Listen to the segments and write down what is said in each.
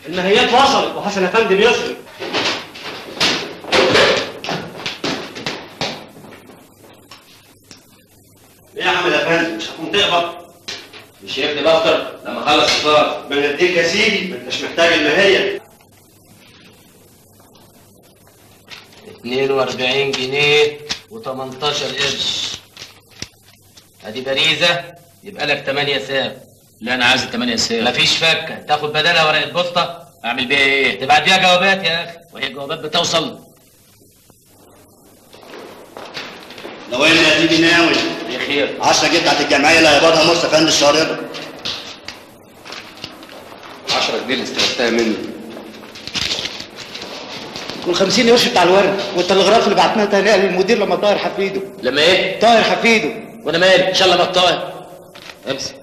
المهيات وصلت وحسن افندي بيصرف ايه يا عم الافندي مش هتكون تقبض مش يكتب اكتر لما اخلص الفطار ما نديك يا سيدي ما انتش محتاج المهيه 42 جنيه و18 قرش ادي باريزه يبقى لك 8 ساعة لا انا عايز الثمانية ساعة مفيش فكه تاخد بدلها ورقه بوسطه اعمل بيها ايه؟ تبعت بيها جوابات يا اخي وهي الجوابات بتوصل لو ان يا سيدي ناوي ايه خير 10 جنيه بتاعت الجمعيه اللي هيقبضها مرسى افندي الشهر ده 10 جنيه اللي استلفتها مني وال50 قرش بتاع الورد والتلغراف اللي بعتناه تاني للمدير لما طاهر حفيده لما ايه؟ طاهر حفيده وانا مالي ان شاء الله بطاير امسك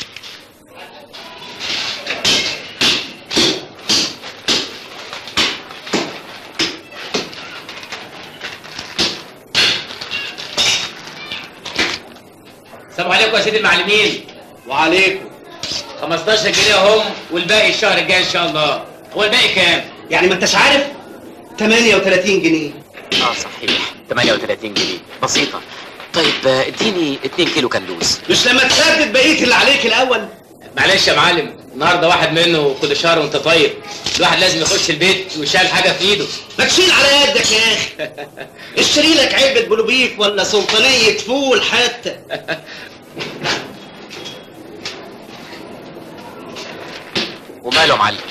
السلام عليكم يا سيدي المعلمين وعليكم 15 جنيه اهم والباقي الشهر الجاي ان شاء الله هو الباقي كام؟ يعني ما انتش عارف 38 جنيه اه صحيح 38 جنيه بسيطة طيب آه، اديني 2 كيلو كندوز مش لما تسدد بقيه اللي عليك الاول معلش يا معلم النهارده واحد منه كل شهر وانت طيب الواحد لازم يخش البيت ويشيل حاجه في ايده ما تشيل على يدك يا اخي اشتري لك علبه بلوبيف ولا سلطانيه فول حتى وماله يا معلم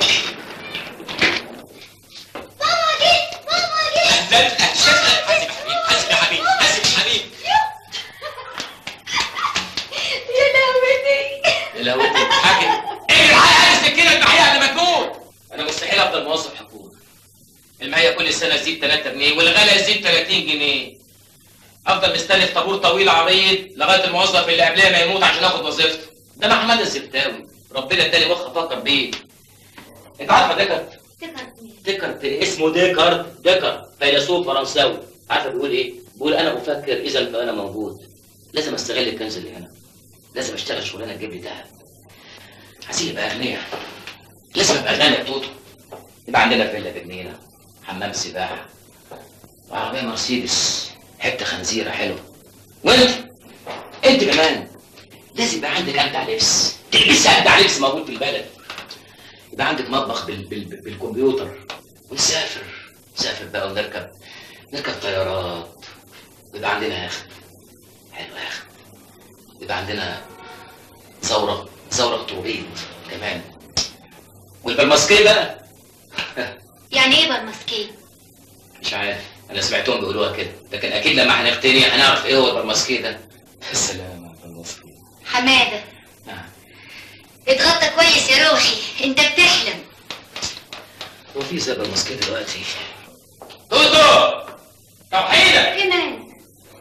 يا لهوتي لو انت بتضحكي ايه الحقيقه السكينه المحيه قبل ما تموت انا مستحيل افضل موظف حكومه المحيه كل سنه تزيد 3 جنيه والغلا يزيد 30 جنيه افضل مستني طابور طويل عريض لغايه الموظف اللي قبلها ما يموت عشان اخد وظيفته ده محمد الزبتاوي ربنا اداني مخ افكر بيه انت عارفه ديكارت ديكارت اسمه ديكارت ديكارت فيلسوف فرنساوي عارفه بيقول ايه بيقول انا افكر اذا فانا موجود لازم استغل الكنز اللي هنا لازم اشتغل شغلانه تجيب لي دهب عايزين نبقى اغنياء لازم ابقى غني يا توتو يبقى عندنا فيلا بجنينه حمام سباحه وعربيه مرسيدس حته خنزيره حلوه وانت انت كمان لازم يبقى عندك ابدع لبس تلبسي ابدع لبس موجود في البلد يبقى عندك مطبخ بال... بال... بالكمبيوتر ونسافر نسافر بقى ونركب نركب طيارات ويبقى عندنا يخت حلو يا اخي يبقى عندنا زورق زورق طوبيط كمان والبرمسكيه بقى يعني ايه برمسكيه مش عارف انا سمعتهم بيقولوها كده لكن اكيد لما هنقتني هنعرف ايه هو البرمسكيه ده السلام على البرمسكيه حماده اتغطى كويس يا روحي انت بتحلم هو في زي برمسكيه دلوقتي توتو توحيدك كمان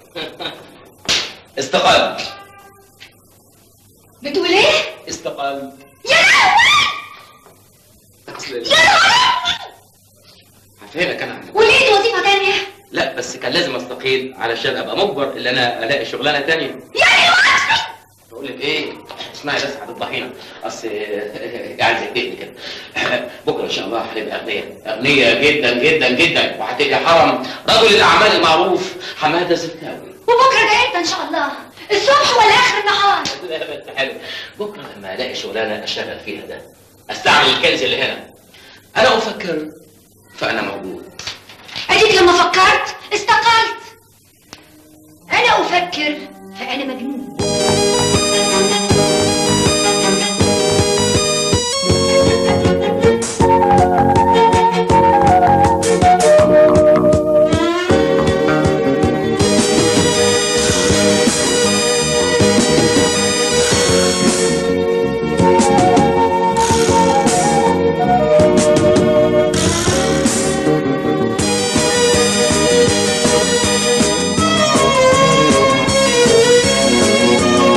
استقل بتقول ايه استقل يا لهوي أصل- يا لهوي هفهمك انا ولقيت وظيفه تانية لا بس كان لازم استقيل علشان ابقى مجبر ان انا الاقي شغلانه تانية يعني وظيفه بقول لك ايه اسمعي بس هتضحينا اصل عايز يهديني كده بكره ان شاء الله هنبقى اغنياء اغنياء جدا جدا جدا وهتبقى حرم رجل الاعمال المعروف حماده زكاوي وبكره ده امتى ان شاء الله الصبح ولا اخر النهار لا بس حلو بكره لما الاقي شغلانه اشتغل فيها ده استعمل الكنز اللي هنا انا افكر فانا موجود اديك لما فكرت استقلت انا افكر فانا مجنون Thank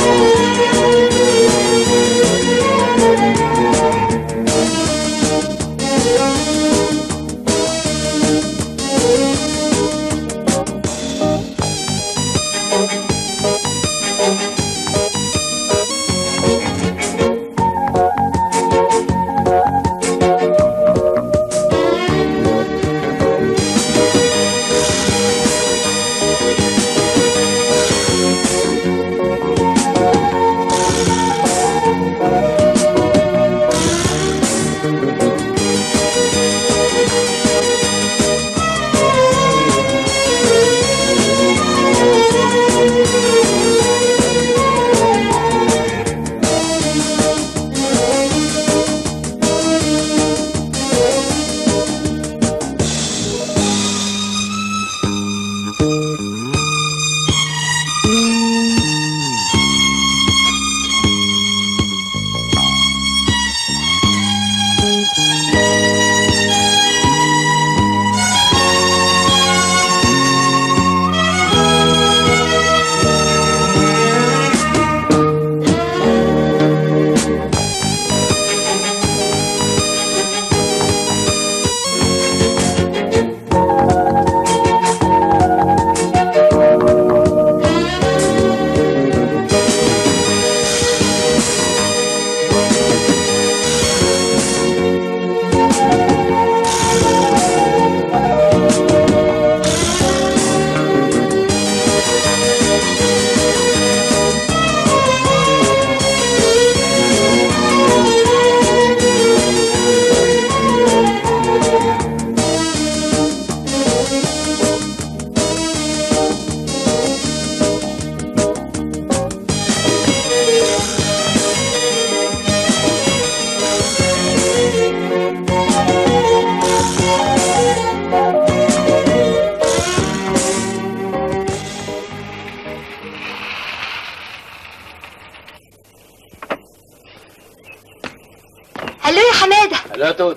الو يا حماده لا توت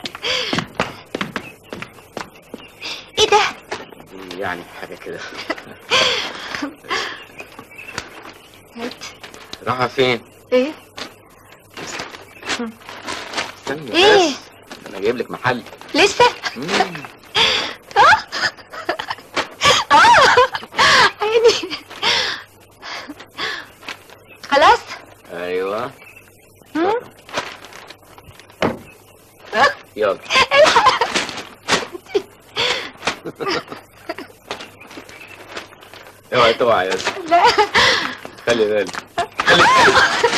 ايه ده يعني حاجه كده رايحه فين ايه استني ايه بس انا جايب لك محل لسه مم. عيني خلاص ايوه مم. يلا اوعي تقع يا اسطى. لا خلي بالك خلي بالك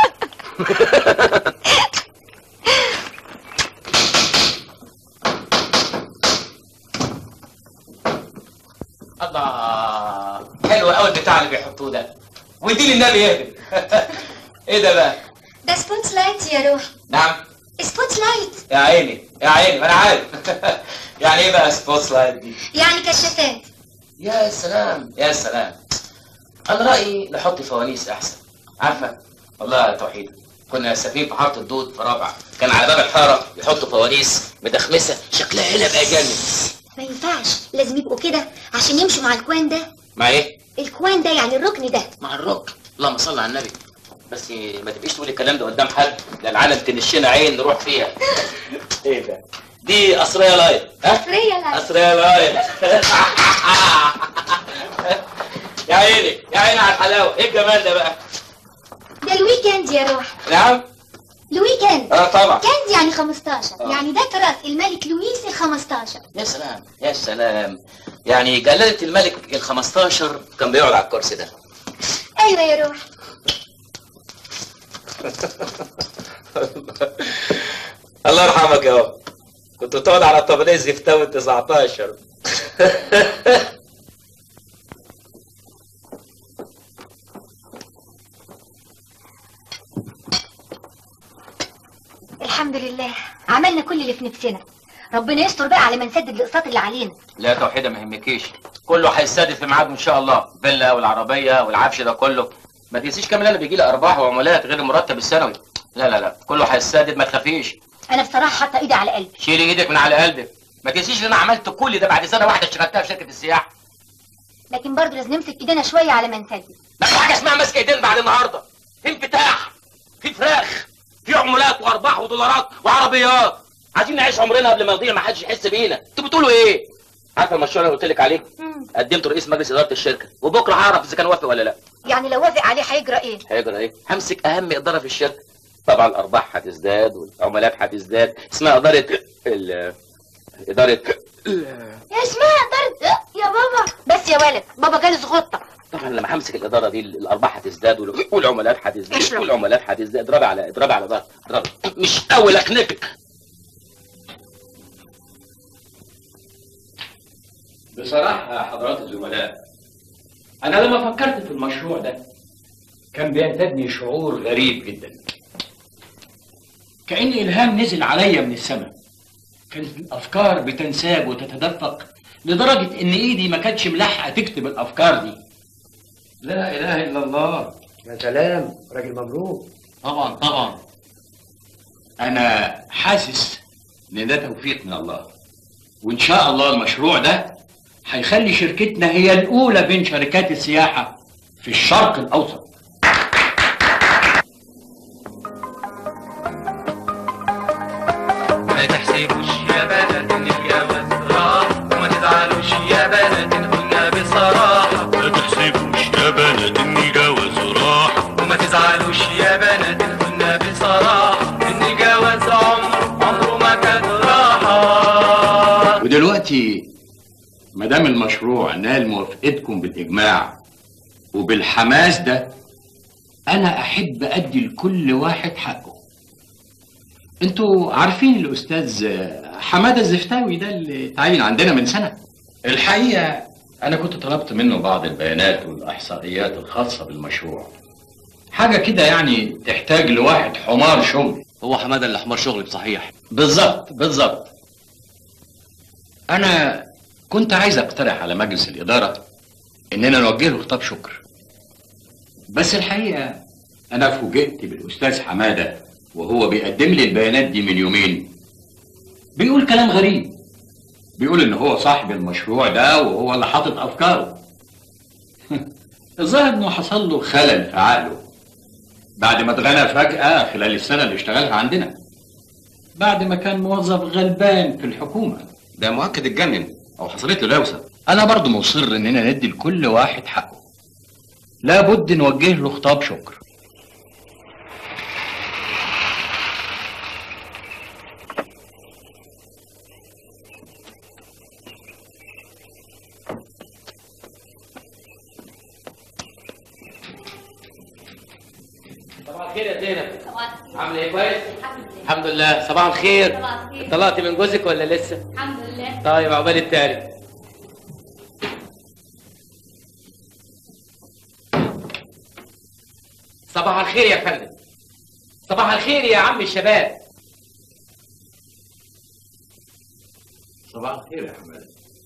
الله حلو قوي البتاع اللي بيحطوه ده واديني النبي يهدي ايه ده بقى ده سبوت لايت يا روح نعم سبوت لايت يا عيني يا عيني ما انا عارف يعني ايه بقى سبوت لايت دي يعني كشافات يا سلام يا سلام انا رايي نحط فوانيس احسن عارفه والله يا توحيد كنا ساكنين في حاره الدود في رابعه كان على باب الحاره يحطوا فوانيس مدخمسه شكلها هنا بقى جامد ما ينفعش لازم يبقوا كده عشان يمشوا مع الكوان ده مع ايه الكوان ده يعني الركن ده مع الركن اللهم صل على النبي بس ما تبقيش تقولي الكلام ده قدام حد لا العالم تنشنا عين نروح فيها ايه ده دي قصريه لايت ها فريا لا قصريه لايت يا عيني يا عيني على الحلاوه ايه الجمال ده بقى ده الويكند يا روح نعم الويكند اه طبعا كند يعني 15 آه. يعني ده تراث الملك لويس ال 15 يا سلام يا سلام يعني جلالة الملك ال 15 كان بيقعد على الكرسي ده ايوه يا روح الله يرحمك يا بابا كنت بتقعد على طبلية زفتاوي 19 الحمد لله عملنا كل اللي في نفسنا ربنا يستر بقى على ما نسدد الاقساط اللي علينا لا توحيدة ما يهمكيش كله هيستهدف في ميعاده ان شاء الله فيلا والعربية والعفش ده كله ما تنسيش كمان انا بيجي لي ارباح وعمولات غير المرتب السنوي لا لا لا كله هيستهدف ما تخافيش انا بصراحه حاطه ايدي على قلبي شيلي ايدك من على قلبك ما تنسيش ان انا عملت كل ده بعد سنه واحده اشتغلتها في شركه السياحه لكن برضه لازم نمسك ايدينا شويه على ما نسدد ما في حاجه اسمها ماسك ايدين بعد النهارده في انفتاح في فراخ في عمولات وارباح ودولارات وعربيات عايزين نعيش عمرنا قبل ما يضيع ما حدش يحس بينا انتوا بتقولوا ايه عارفه المشروع اللي قلت لك عليه مم. قدمت رئيس مجلس اداره الشركه وبكره هعرف اذا كان وافق ولا لا يعني لو وافق عليه هيجرى ايه هيجرى ايه همسك اهم اداره في الشركه طبعا الارباح هتزداد والعمولات هتزداد اسمها اداره ال اداره اسمها طرد يا بابا بس يا ولد بابا جالس غطه طبعا لما همسك الاداره دي الارباح هتزداد وال- والعمولات هتزداد اشرب. والعمولات هتزداد اضربي على اضربي على ضغط اضربي مش اول اخنفك بصراحة يا حضرات الزملاء أنا لما فكرت في المشروع ده كان بينتابني شعور غريب جدا كأن إلهام نزل عليا من السماء كانت الأفكار بتنساب وتتدفق لدرجة إن إيدي ما كانتش ملاحقة تكتب الأفكار دي لا إله إلا الله يا سلام راجل مبروك طبعا طبعا أنا حاسس إن ده توفيق من الله وإن شاء الله المشروع ده هيخلي شركتنا هي الأولى بين شركات السياحة في الشرق الأوسط ما تحسبوش يا بنات ان الجواز راح وما تزعلوش يا بنات ان قلنا بصراحة ما تحسبوش يا بنات ان الجواز راح وما تزعلوش يا بنات ان قلنا بصراحة ان الجواز عمره عمره ما كان راحة ودلوقتي ما دام المشروع نال موافقتكم بالإجماع وبالحماس ده أنا أحب أدي لكل واحد حقه انتوا عارفين الأستاذ حمادة الزفتاوي ده اللي تعين عندنا من سنة الحقيقة أنا كنت طلبت منه بعض البيانات والإحصائيات الخاصة بالمشروع حاجة كده يعني تحتاج لواحد حمار شغل هو حماده اللي حمار شغلي بصحيح بالظبط بالظبط انا كنت عايز اقترح على مجلس الاداره اننا نوجه له خطاب شكر بس الحقيقه انا فوجئت بالاستاذ حماده وهو بيقدم لي البيانات دي من يومين بيقول كلام غريب بيقول ان هو صاحب المشروع ده وهو اللي حاطط افكاره الظاهر انه حصل له خلل في عقله بعد ما اتغنى فجأة خلال السنة اللي اشتغلها عندنا بعد ما كان موظف غلبان في الحكومة ده مؤكد اتجنن او حصلت له لوسه انا برضو مصر اننا ندي لكل واحد حقه لابد نوجه له خطاب شكر صباح الخير يا زينب عامله ايه كويس الحمد لله صباح الخير صباح الخير. طلعتي من جوزك ولا لسه الحمد لله طيب عقبال التاني صباح الخير يا فندم صباح الخير يا عم الشباب صباح الخير يا حماد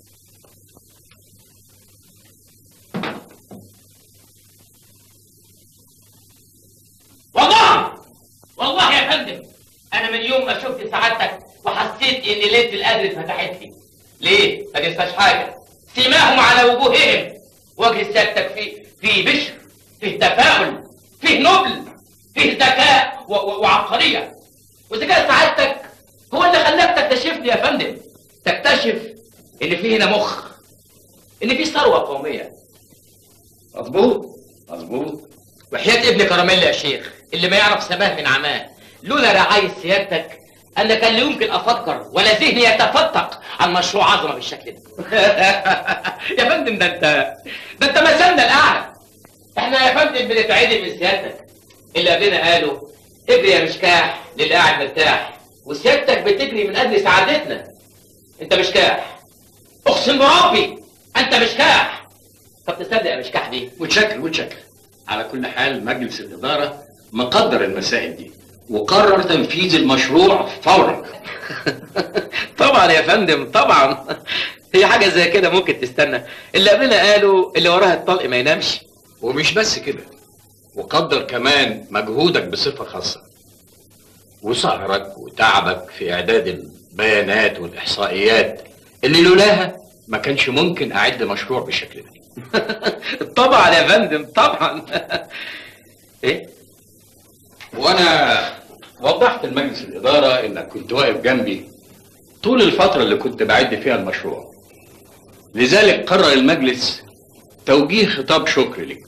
والله والله يا فندم انا من يوم ما شفت سعادتك وحسيت ان ليله القدر اتفتحت لي ليه ما تنساش حاجه سيماهم على وجوههم وجه سيادتك فيه فيه بشر فيه تفاؤل فيه نبل فيه ذكاء و- و- وعبقريه وذكاء سعادتك هو اللي خلاك تكتشفني يا فندم تكتشف ان في هنا مخ ان في ثروه قوميه مظبوط مظبوط وحياة ابن كراميل يا شيخ اللي ما يعرف سماه من عماه لولا رعاية سيادتك أنا كان لا يمكن أفكر ولا ذهني يتفتق عن مشروع عظمة بالشكل ده يا فندم ده أنت ده أنت مثلنا الأعلى إحنا يا فندم بنتعدي من سيادتك اللي قبلنا قالوا اجري يا مشكاح للي قاعد مرتاح وسيادتك بتجري من أجل سعادتنا أنت مشكاح أقسم بربي أنت مشكاح طب تصدق يا مشكاح دي متشكر متشكر على كل حال مجلس الإدارة مقدر المسائل دي وقرر تنفيذ المشروع فورا طبعا يا فندم طبعا هي حاجة زي كده ممكن تستنى اللي قبلنا قالوا اللي وراها الطلق ما ينامش ومش بس كده وقدر كمان مجهودك بصفة خاصة وسهرك وتعبك في إعداد البيانات والإحصائيات اللي لولاها ما كانش ممكن أعد مشروع بالشكل ده طبعا يا فندم طبعا ايه وانا وضحت لمجلس الاداره انك كنت واقف جنبي طول الفتره اللي كنت بعد فيها المشروع لذلك قرر المجلس توجيه خطاب شكر لك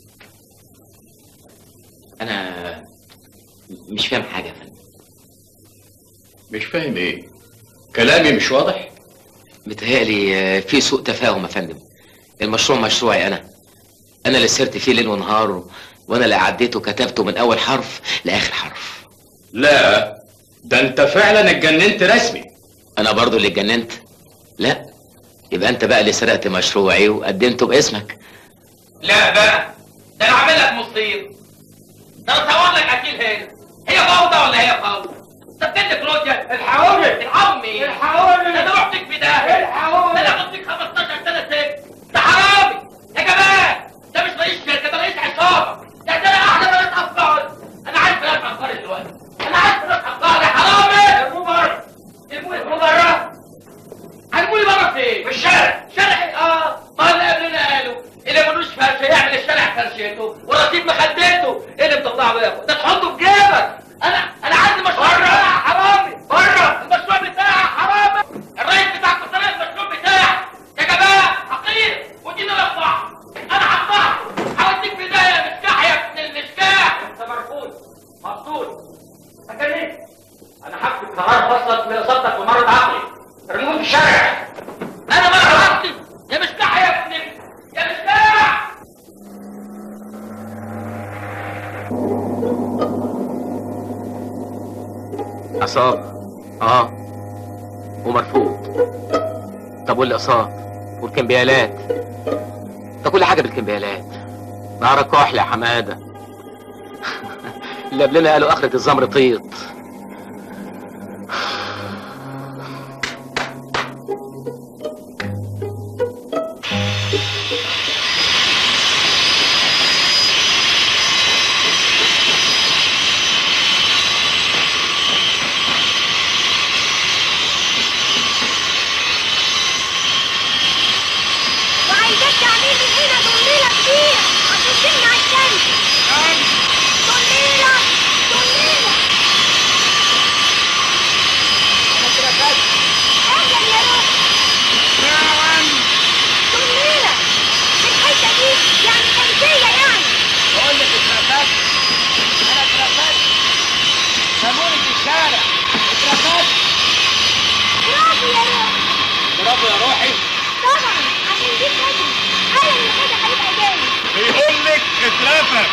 انا مش فاهم حاجة يا فندم مش فاهم ايه كلامي مش واضح متهيألي آه، في سوء تفاهم يا فندم المشروع مشروعي انا انا اللي سرت فيه ليل ونهار و- وانا اللي عديته وكتبته من اول حرف لاخر حرف لا ده انت فعلا اتجننت رسمي انا برضو اللي اتجننت لا يبقى انت بقى اللي سرقت مشروعي وقدمته باسمك لا بقى ده انا عامل لك مصير ده انا صور لك اكيد هنا هي فوضى ولا هي فوضى سبتت روجيا الحقوني الحقوني الحقوني ده انا رحتك في ده الحقوني ده انا قضيت 15 سنه سجن ده حرامي يا جماعه ده مش رئيس شركه ده رئيس عصابه ده ده انا احلى رئيس افكار انا عارف ناس افكاري دلوقتي انا عارف ناس افكاري حرامي ارموه بره ارموه بره هنقول بره فين؟ في الشارع شارع اه ما اللي قبلنا قالوا اللي ملوش فرشه يعمل الشارع فرشته ورصيد مخدته ايه اللي مطلعه ده؟ ده تحطه في جيبك انا انا عندي مشروع بره حرامي بره المشروع بتاعي حرامي الرئيس بتاع القطريه المشروع بتاعي يا جماعه حقير ودينا الاقطاع انا هقطعه هوديك في داهيه يا مسكاح يا ابن المسكاح انت مرفوض مقتول فاكر ايه؟ انا هكتب قرار فصلك من اصابتك بمرض عقلي ارموه في الشارع انا ما عرفتي يا مسكاح يا ابني يا مسكاح عصام اه ومرفوض طب والاقساط والكمبيالات ده كل حاجه بالكمبيالات نهارك كحل يا حماده اللي قبلنا قالوا اخرة الزمر طيط اتهموني في الشارع اترفدت برافو يا روحي برافو يا روحي طبعا عشان دي خدمة انا اللي كده هيبقى جامد بيقول لك اترفد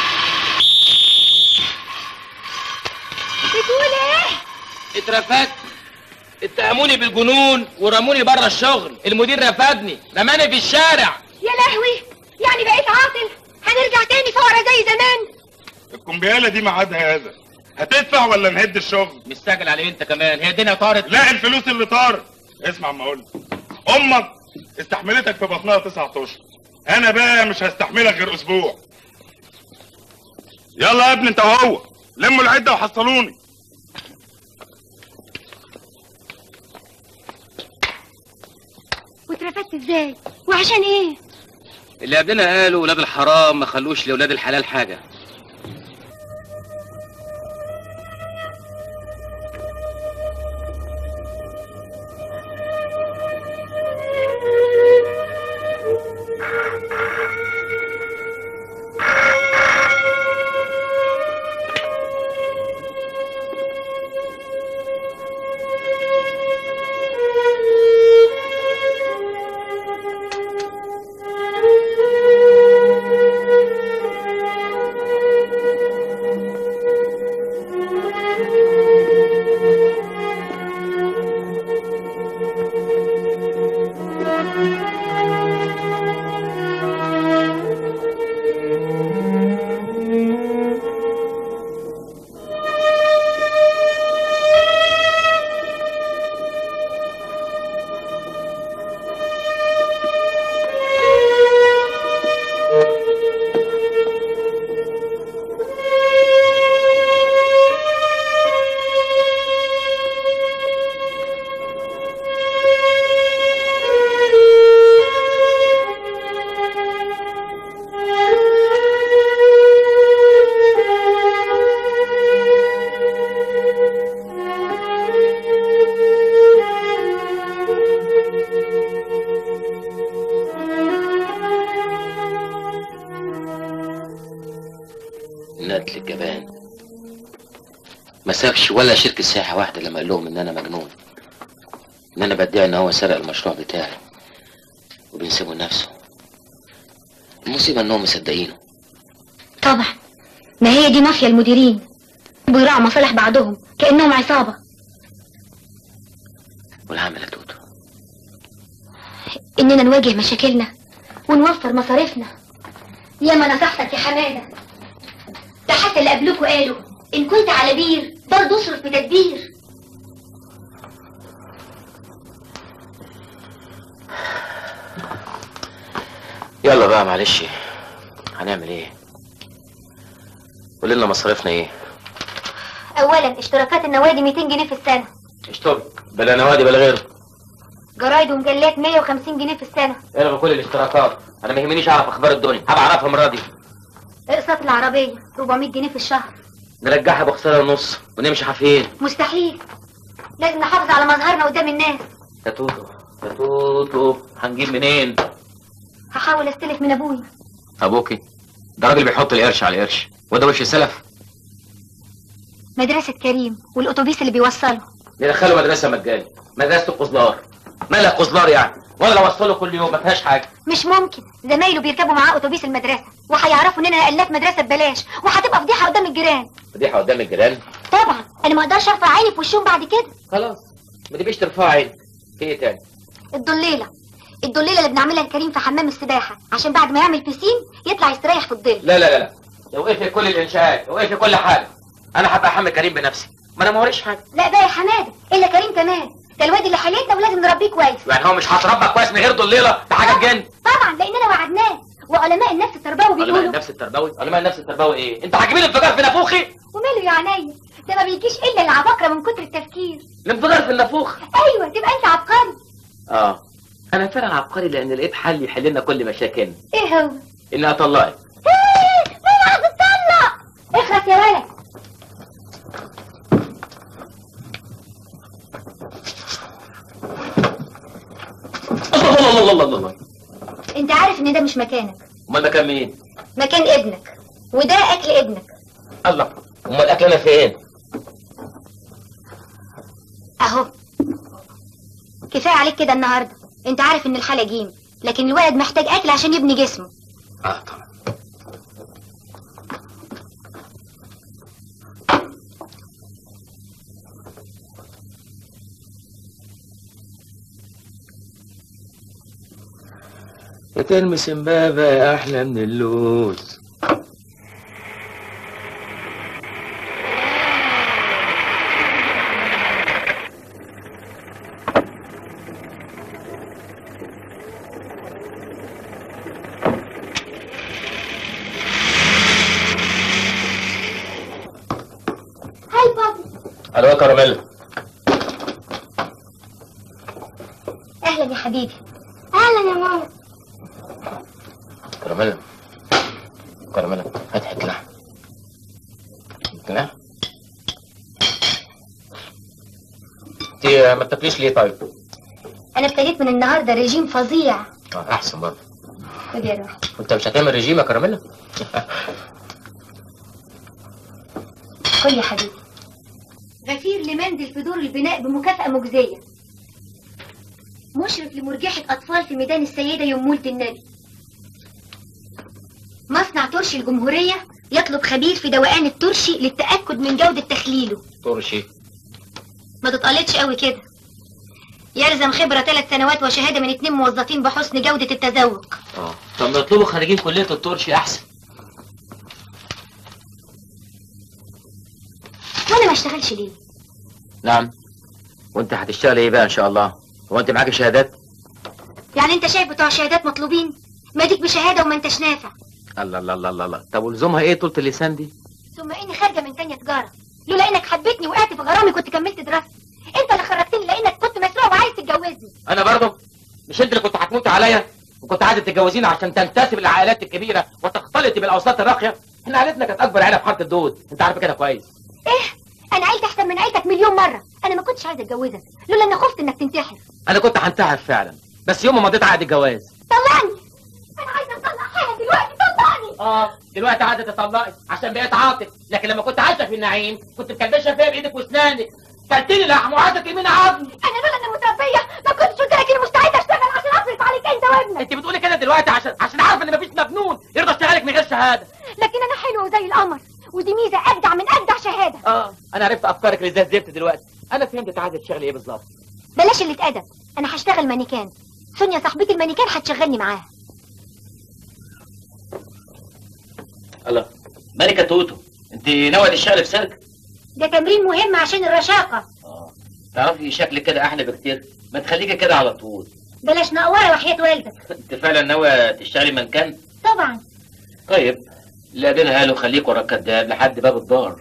بتقول ايه؟ اترفدت اتهموني بالجنون ورموني بره الشغل المدير رفدني رماني في الشارع يا لهوي يعني بقيت عاطل هنرجع تاني فقرا زي زمان الكمبياله دي ميعادها هذا هتدفع ولا نهد الشغل مستعجل عليه انت كمان هي الدنيا طارت لا الفلوس اللي طارت اسمع ما اقول امك استحملتك في بطنها تسعة اشهر انا بقى مش هستحملك غير اسبوع يلا يا ابني انت وهو لموا العده وحصلوني واترفدت ازاي؟ وعشان ايه؟ اللي قبلنا قالوا ولاد الحرام ما خلوش لولاد الحلال حاجه ندل الجبان ما سابش ولا شركة سياحة واحدة لما قال لهم ان انا مجنون ان انا بدعي ان هو سرق المشروع بتاعي وبينسبه لنفسه المصيبة انهم مصدقينه طبعا ما هي دي مافيا المديرين بيراعوا مصالح بعضهم كأنهم عصابة والعمل يا توتو إننا نواجه مشاكلنا ونوفر مصاريفنا ياما نصحتك يا حمادة ده حتى اللي قبلكوا قالوا إن كنت على بير برضه اصرف بتدبير يلا بقى معلش هنعمل ايه قول لنا مصاريفنا ايه أولا اشتراكات النوادي 200 جنيه في السنة اشترك بلا نوادي بلا غيره جرايد ومجلات 150 جنيه في السنة الغي كل الاشتراكات انا ما يهمنيش اعرف اخبار الدنيا هبقى اعرفها المره دي اقساط العربية 400 جنيه في الشهر نرجعها بخساره ونص ونمشي حافيين مستحيل لازم نحافظ على مظهرنا قدام الناس يا توتو يا توتو هنجيب منين هحاول استلف من ابويا ابوكي ده راجل بيحط القرش على القرش وده وش سلف مدرسة كريم والأتوبيس اللي بيوصله ندخله مدرسه مجاني مدرسه القزلار مالها قزلار يعني ولا لو وصله كل يوم ما فيهاش حاجه مش ممكن زمايله بيركبوا معاه أتوبيس المدرسة وهيعرفوا إننا نقلات مدرسة ببلاش وهتبقى فضيحة قدام الجيران فضيحه قدام الجيران طبعا أنا ما أقدرش أرفع عيني في وشهم بعد كده خلاص ما تبقيش ترفع عينك في ايه تاني الضليلة الضليلة اللي بنعملها لكريم في حمام السباحة عشان بعد ما يعمل بيسين يطلع يستريح في الظل لا لا لا لا لو وقف كل الانشاءات لو وقف كل حاجه انا هبقى احمل كريم بنفسي ما انا ما وريش حاجه لا بقى يا حمادة إلا كريم كمان ده الواد اللي حالتنا ولازم نربيه كويس يعني هو مش هتربى كويس من غير ضليله ده حاجه تجن طبعا لأننا وعدناه وعلماء النفس التربوي علماء بيقولوا النفس التربوي علماء النفس التربوي ايه انت هتجيب لي انفجار في نافوخي وماله يا عينيا ده ما بيجيش إلا العباقرة من كتر التفكير الانفجار في النافوخ أيوة تبقى أنت عبقري اه انا فعلا عبقري لان لقيت حل يحل لنا كل مشاكلنا إيه هو؟ اني اطلقك مين عايز تطلق؟ اخرس يا ولد الله الله الله الله الله انت عارف ان ده مش مكانك امال مكان مين مكان ابنك وده اكل ابنك الله امال الاكل انا فين اهو كفايه عليك كده النهارده انت عارف ان الحاله جيم لكن الولد محتاج اكل عشان يبني جسمه اه طبعا يا تلمس امبابة يا احلى من اللوز هاي بابي الو يا كراميلا اهلا يا حبيبي اهلا يا ماما كراميلا كراميلا هات حته لحم حتة لحم انت ما بتاكليش ليه طيب؟ انا ابتديت من النهارده ريجيم فظيع اه احسن برضه خد يا روحي وانت مش هتعمل ريجيم يا كراميلا؟ كل يا حبيبي غفير لمنزل في دور البناء بمكافأة مجزية مشرف لمرجحة أطفال في ميدان السيدة يمولة النبي مصنع ترشي الجمهورية يطلب خبير في دوقان الترشي للتأكد من جودة تخليله ترشي ما تتقلدش قوي كده يلزم خبرة ثلاث سنوات وشهادة من اتنين موظفين بحسن جودة التذوق اه طب ما يطلبوا خريجين كلية الترشي احسن وأنا ما اشتغلش ليه نعم وانت هتشتغل ايه بقى ان شاء الله؟ هو انت معاك شهادات؟ يعني أنت شايف بتوع شهادات مطلوبين ما ديك بشهادة وما انتش نافع الله الله الله الله الله طب ولزومها ايه طولة اللسان دي؟ ثم اني خارجه من تانية تجاره لولا انك حبيتني وقعت في غرامي كنت كملت دراستي انت اللي خرجتني لانك كنت مسروق وعايز تتجوزني انا برضه مش انت اللي كنت هتموتي عليا وكنت عايزه تتجوزيني عشان تنتسب للعائلات الكبيره وتختلطي بالاوساط الراقيه احنا عائلتنا كانت اكبر عيله في حاره الدود انت عارفه كده كويس ايه انا عيلتي احسن من عيلتك مليون مره انا ما كنتش عايزه اتجوزك لولا اني خفت انك تنتحر انا كنت هنتحر فعلا بس يوم ما مضيت عقد الجواز طلعني انا عايزه اطلع حالا دلوقتي طلعني اه دلوقتي عايزه تطلقي عشان بقيت عاطف لكن لما كنت عايشه في النعيم كنت مكلبشه فيها بايدك واسنانك كلتني لحم وعايزه ترميني عظمي انا لولا اني متربيه ما كنتش قلت لك اني مستعده اشتغل عشان اصرف عليك انت وابنك انت بتقولي كده دلوقتي عشان عشان عارفه ان مفيش مجنون يرضى يشتغلك من غير شهاده لكن انا حلوه زي القمر ودي ميزه اجدع من اجدع شهاده اه انا عرفت افكارك اللي زي الزفت دلوقتي انا فهمت انت عايزه تشتغلي ايه بالظبط بلاش اللي اتأدب انا هشتغل مانيكان سونيا صاحبتي المانيكان هتشغلني معاها الله مالك توتو انت ناويه تشتغلي في سيرك ده تمرين مهم عشان الرشاقه تعرفي شكلك كده احلى بكتير ما تخليكي كده على طول بلاش نقوره وحياه والدك انت فعلا ناويه تشتغلي منكان طبعا طيب اللي قابلها قالوا خليك ورا الكداب لحد باب الدار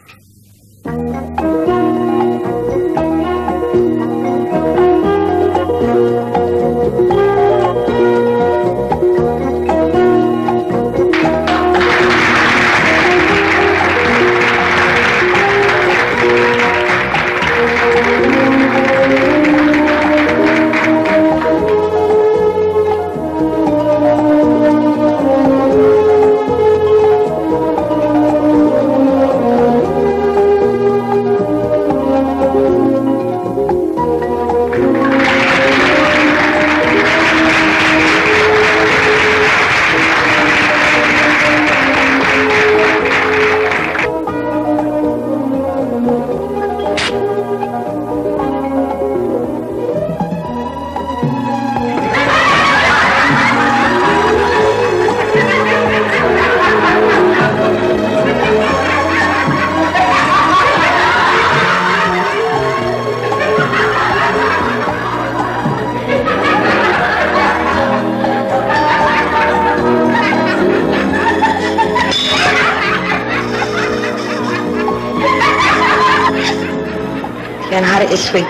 يا نهار اسود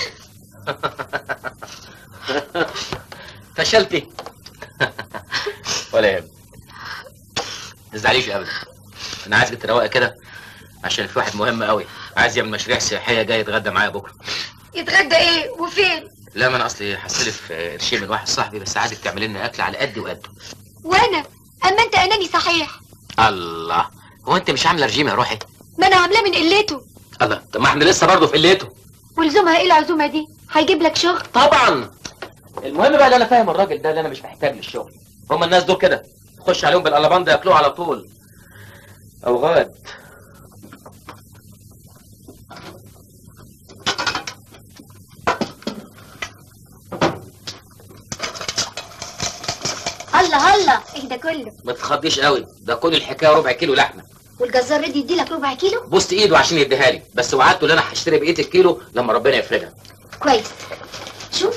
فشلتي ولا يهمك ما تزعليش ابدا انا عايزك تروقي كده عشان في واحد مهم قوي عايز يعمل مشاريع سياحيه جاي يتغدى معايا بكره يتغدى ايه وفين لا ما انا اصلي هستلف آه، قرشين من واحد صاحبي بس عايزك تعمل لنا اكل على قدي وقده وانا اما انت اناني صحيح الله هو انت مش عامله رجيم يا روحي ما انا عاملاه من قلته الله طب ما احنا لسه برضه في قلته ولزومها ايه العزومه دي هيجيب لك شغل طبعا المهم بقى اللي انا فاهم الراجل ده اللي انا مش محتاج للشغل هم الناس دول كده خش عليهم بالقلبان ده ياكلوه على طول اوغاد الله الله ايه ده كله ما تتخضيش قوي ده كل الحكايه ربع كيلو لحمه والجزار رضي يدي لك ربع كيلو بوست ايده عشان يديها لي بس وعدته ان انا هشتري بقيه الكيلو لما ربنا يفرجها كويس شوف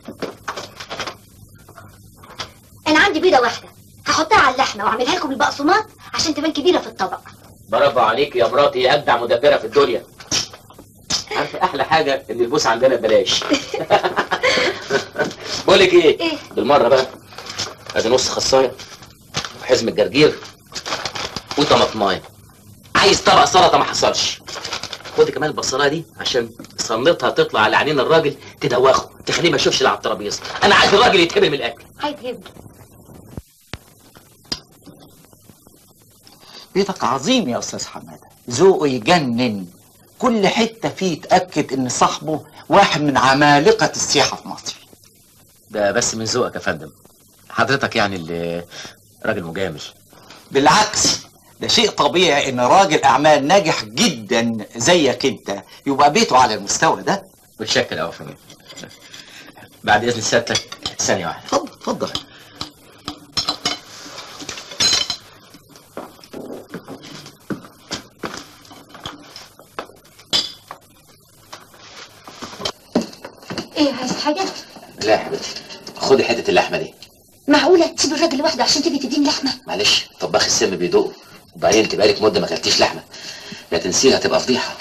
انا عندي بيضه واحده هحطها على اللحمه واعملها لكم بالبقسماط عشان تبان كبيره في الطبق برافو عليك يا مراتي يا اجدع مدبره في الدنيا عارفه احلى حاجه ان البوس عندنا ببلاش بقول لك ايه ايه بالمره بقى ادي نص خصايه وحزم الجرجير وطماطمايه عايز طبق سلطه ما حصلش خد كمان البصلايه دي عشان صنتها تطلع على عينين الراجل تدوخه تخليه ما يشوفش اللي على الترابيزه انا عايز الراجل يتهبل من الاكل هيتهب بيتك عظيم يا استاذ حماده ذوقه يجنن كل حته فيه تاكد ان صاحبه واحد من عمالقه السياحه في مصر ده بس من ذوقك يا فندم حضرتك يعني اللي راجل مجامل بالعكس ده شيء طبيعي ان راجل اعمال ناجح جدا زيك انت يبقى بيته على المستوى ده متشكر قوي يا فندم بعد اذن سيادتك ثانيه واحده اتفضل اتفضل ايه عايز حاجه لا يا حبيبتي خدي حته اللحمه دي معقوله تسيب الراجل لوحده عشان تيجي تديني لحمه معلش طباخ السم بيدوق وبعدين انت بقالك مده ما اكلتيش لحمه لا تنسيها تبقى فضيحه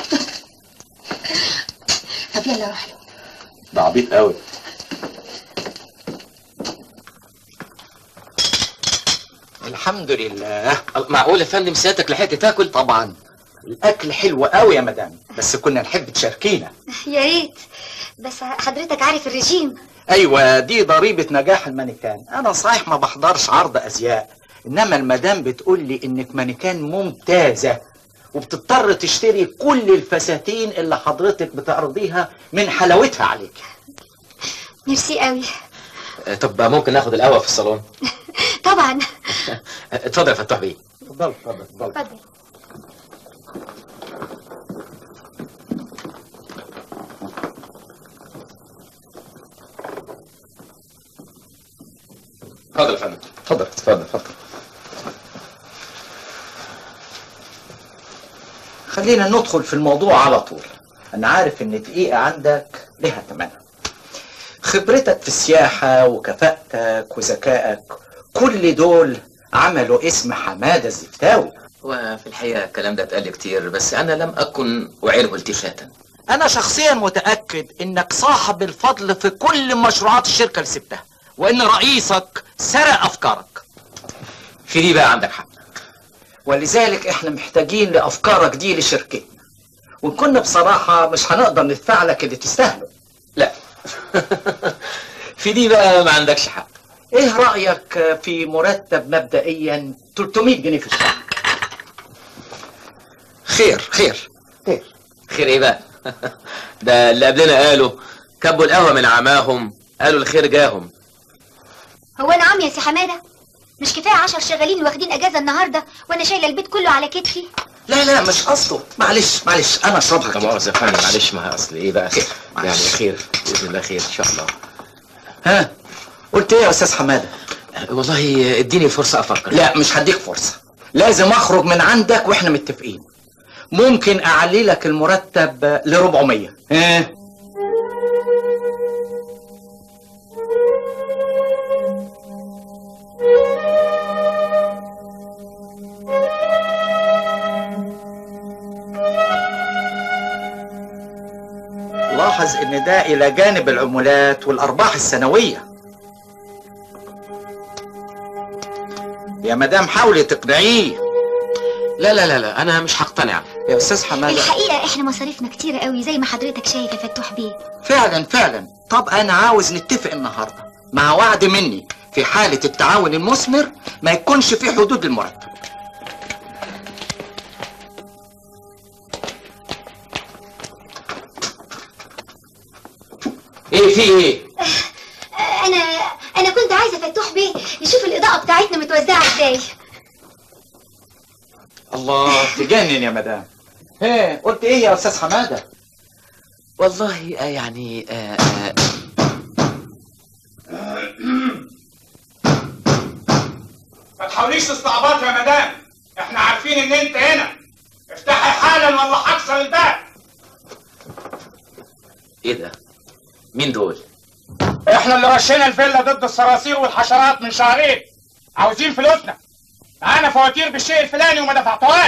طب يلا روح له ده عبيط قوي الحمد لله معقول يا فندم سيادتك لحقت تاكل طبعا الاكل حلو قوي يا مدام بس كنا نحب تشاركينا يا ريت بس حضرتك عارف الرجيم ايوه دي ضريبه نجاح المانيكان انا صحيح ما بحضرش عرض ازياء انما المدام بتقول لي انك مانيكان ممتازه وبتضطر تشتري كل الفساتين اللي حضرتك بتعرضيها من حلاوتها عليك ميرسي قوي طب ممكن ناخد القهوه في الصالون طبعا اتفضل يا فتوح بيه اتفضل اتفضل اتفضل اتفضل اتفضل يا فندم اتفضل اتفضل اتفضل خلينا ندخل في الموضوع على طول انا عارف ان دقيقة عندك لها ثمنها خبرتك في السياحة وكفاءتك وذكائك كل دول عملوا اسم حمادة الزفتاوي وفي الحقيقه الكلام ده اتقال كتير بس انا لم اكن اعيره التفاتا انا شخصيا متأكد انك صاحب الفضل في كل مشروعات الشركة اللي سبتها وان رئيسك سرق افكارك في دي بقى عندك حق ولذلك احنا محتاجين لافكارك دي لشركتنا وان كنا بصراحة مش هنقدر ندفع لك اللي تستاهله لا في دي بقى ما عندكش حق ايه رأيك في مرتب مبدئيا 300 جنيه في الشهر خير خير خير خير ايه بقى ده اللي قبلنا قالوا كبوا القهوه من عماهم قالوا الخير جاهم هو انا عمي يا سي حماده مش كفايه عشر شغالين واخدين اجازه النهارده وانا شايله البيت كله على كتفي لا لا مش قصده معلش معلش انا اشربها طب مؤاخذة يا فندم معلش ما اصل ايه بقى يعني خير باذن الله خير ان شاء الله ها قلت ايه يا استاذ حماده والله اديني فرصه افكر لا مش هديك فرصه لازم اخرج من عندك واحنا متفقين ممكن اعلي لك المرتب ل 400 ها لاحظ ان ده الى جانب العمولات والارباح السنويه يا مدام حاولي تقنعيه لا لا لا لا انا مش هقتنع يا استاذ حماده الحقيقة احنا مصاريفنا كتيرة قوي زي ما حضرتك شايف يا فتوح بيه فعلا فعلا طب انا عاوز نتفق النهارده مع وعد مني في حالة التعاون المثمر ما يكونش في حدود المرتب ايه في ايه انا انا كنت عايزة فتوح بيه يشوف الاضاءة بتاعتنا متوزعة ازاي الله تجنن يا مدام ايه قلت ايه يا استاذ حماده والله آه يعني آه آه ما تحاوليش تستعبط يا مدام احنا عارفين ان انت هنا افتحي حالا ولا هكسر الباب ايه ده مين دول احنا اللي رشينا الفيلا ضد الصراصير والحشرات من شهرين عاوزين فلوسنا معانا فواتير بالشيء الفلاني وما دفعتوهاش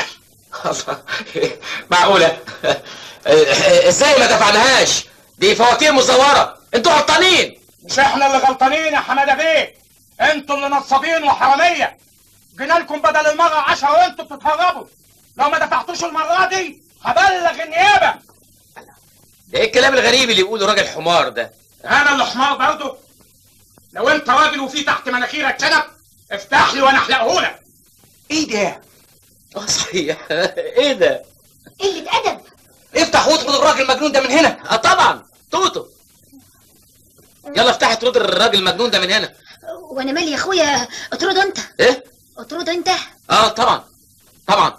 معقولة ازاي ما دفعناهاش دي فواتير مزورة انتوا غلطانين مش احنا اللي غلطانين يا حماده بيه انتوا اللي نصابين وحراميه جينا لكم بدل المره عشرة وانتوا بتتهربوا لو ما دفعتوش المره دي هبلغ النيابه ده ايه الكلام الغريب اللي يقوله راجل حمار ده انا اللي حمار برضه لو انت راجل وفي تحت مناخيرك شنب افتح لي وانا احلقهولك ايه ده اه صحيح ايه ده قلة ادب افتح واطرد الراجل المجنون ده من هنا اه طبعا توتو يلا افتحي اطرد الراجل المجنون ده من هنا وانا مالي يا اخويا اطرده انت ايه اطرده انت اه طبعا طبعا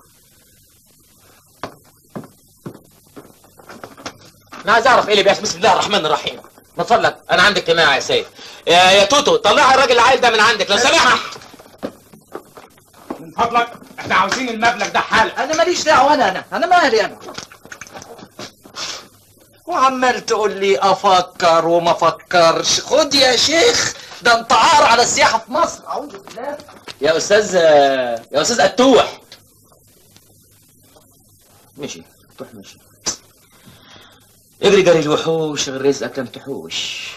انا عايز اعرف ايه اللي بيحصل بسم الله الرحمن الرحيم من فضلك انا عندي اجتماع يا سيد يا, يا توتو طلع الراجل العيل ده من عندك لو سمحت من فضلك احنا عاوزين المبلغ ده حالا انا ماليش دعوه انا انا انا مالي انا وعمال تقول لي افكر وما افكرش خد يا شيخ ده انت عار على السياحه في مصر اعوذ بالله يا استاذ يا استاذ قتوح مشي قتوح مشي اجري جري الوحوش غير رزقك لم تحوش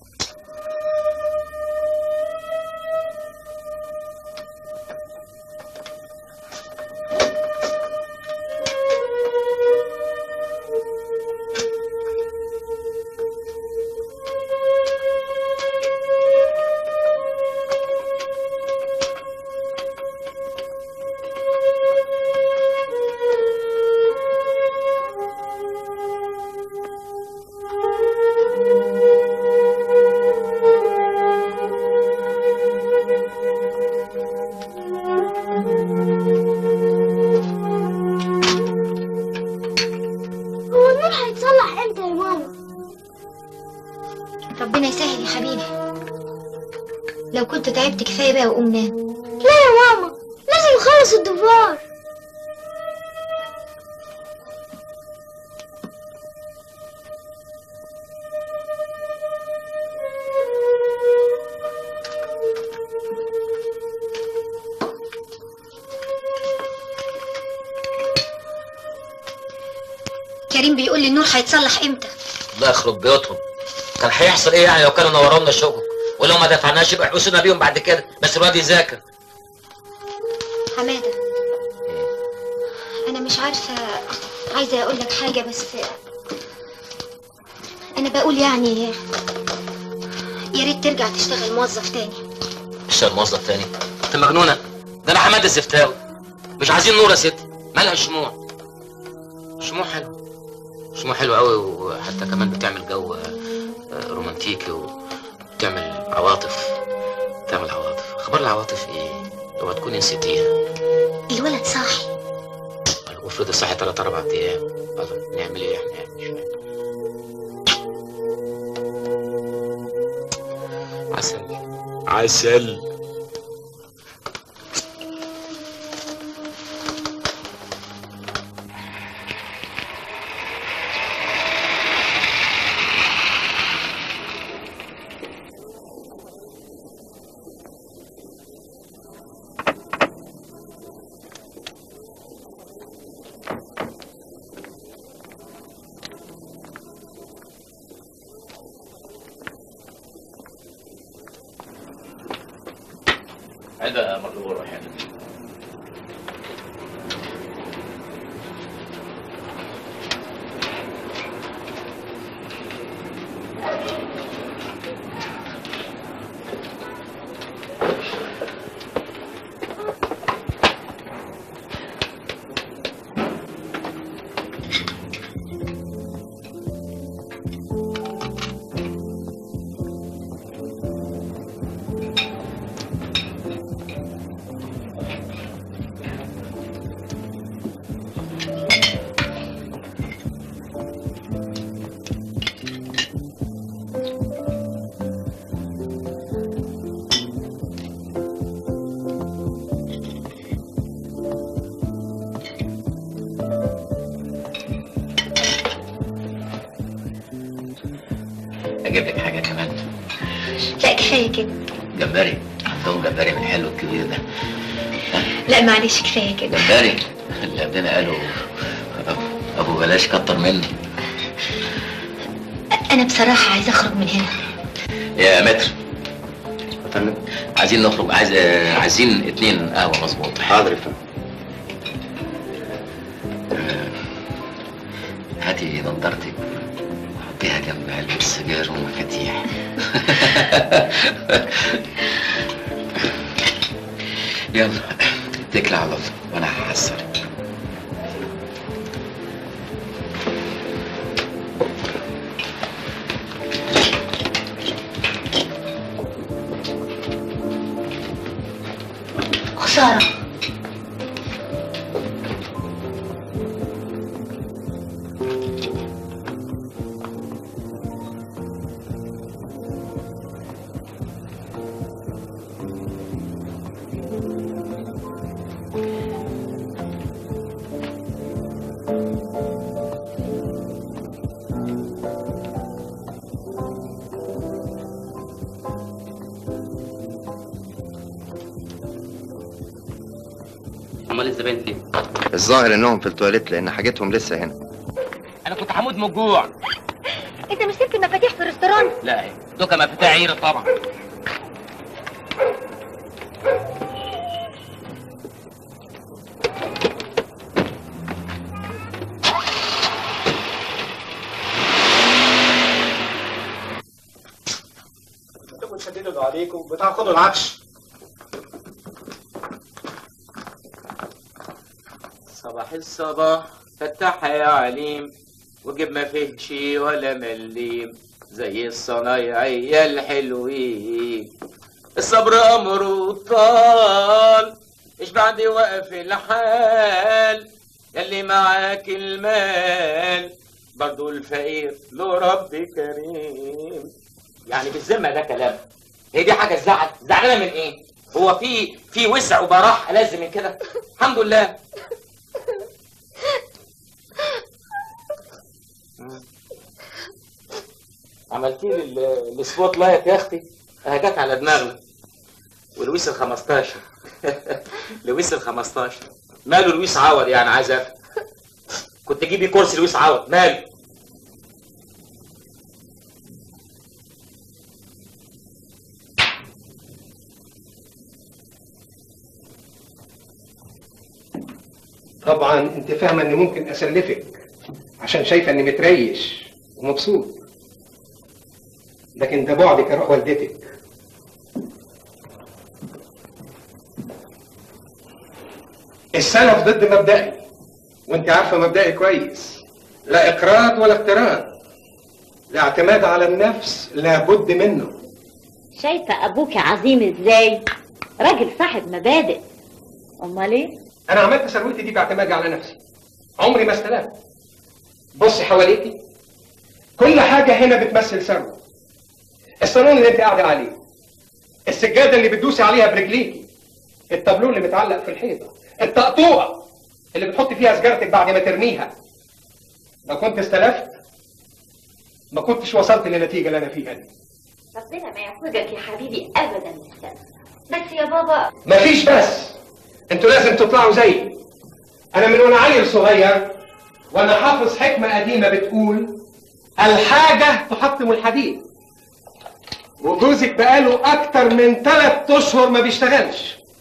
هو النور هيتصلح امتى يا ماما ربنا يسهل يا حبيبي لو كنت تعبت كفايه بقى وقوم نام لا يا ماما لازم نخلص الدفار كريم بيقول لي النور هيتصلح امتى الله يخرب بيوتهم كان هيحصل ايه يعني لو كانوا نوروا لنا الشغل ولو ما دفعناش يبقى يحبسونا بيهم بعد كده بس الواد يذاكر حماده انا مش عارفه عايزه اقول لك حاجه بس انا بقول يعني يا ريت ترجع تشتغل موظف تاني اشتغل موظف تاني انت مجنونه ده انا حماد الزفتاوي مش عايزين نور يا ستي مالها الشموع شموع حلو شموع حلو قوي وحتى كمان بتعمل جو آه، رومانتيكي وبتعمل عواطف بتعمل عواطف اخبار العواطف ايه اوعى تكوني نسيتيها الولد صاحي وافرض صحي ثلاث اربع ايام الله، نعمل ايه احنا يعني مش فاهم. عسل عسل هذا مطلوب روح هذا اجيب لك حاجه كمان لا كفايه كده جمبري عندهم جمبري من الحلو الكبير ده لا معلش كفايه كده جمبري اللي عندنا قالوا أبو- ابو بلاش كتر منه انا بصراحه عايزه اخرج من هنا يا متر فندم عايزين نخرج عايز آه، عايزين اتنين قهوه مظبوط حاضر يا فندم هاتي نضارتك وحطيها جنب علبة السجاير ومفاتيح يلا اتكل على الله وانا هحسرك خساره امال الزبائن فين؟ الظاهر انهم في التواليت لان حاجتهم لسه هنا انا كنت هموت من الجوع انت مش سبت المفاتيح في الريستوران لا اهي دوكا مفاتيح عيرة طبعا انتوا بتشددوا اللي عليكم بتاخدوا العفش صباح الصباح فتح يا عليم وجيب ما فيه شي ولا مليم زي الصنايعية الحلوين الصبر أمره طال إيش بعد وقف الحال يلي معاك المال برضو الفقير له رب كريم يعني بالذمة ده كلام هي دي حاجة تزعل زعلانة من إيه؟ هو في في وسع وبراح ألزم من كده الحمد لله عملتي لي ال- السبوت لايت يا اختي اهي جت على دماغنا ولويس ال 15 لويس ال 15 ماله لويس عوض يعني عايز افهم كنت تجيبي كرسي لويس عوض ماله طبعا انت فاهمه اني ممكن اسلفك عشان شايفه اني متريش ومبسوط لكن ده بعدك يا روح والدتك السلف ضد مبدئي وانت عارفه مبدئي كويس لا اقراض ولا اقتراض لا اعتماد على النفس لابد منه شايفة أبوك عظيم إزاي؟ راجل صاحب مبادئ أمال إيه؟ انا عملت ثروتي دي باعتمادي على نفسي عمري ما استلفت بصي حواليكي كل حاجه هنا بتمثل ثروه الصالون اللي انت قاعده عليه السجاده اللي بتدوسي عليها برجليكي التابلو اللي متعلق في الحيطه الطقطوقه اللي بتحطي فيها سجارتك بعد ما ترميها لو كنت استلفت ما كنتش وصلت للنتيجه اللي انا فيها دي ربنا ما يحوجك يا حبيبي أبدا للسلف بس يا بابا مفيش بس انتوا لازم تطلعوا زيي انا من وانا عيل صغير وانا حافظ حكمه قديمه بتقول الحاجه تحطم الحديد وجوزك بقاله اكتر من ثلاث اشهر ما بيشتغلش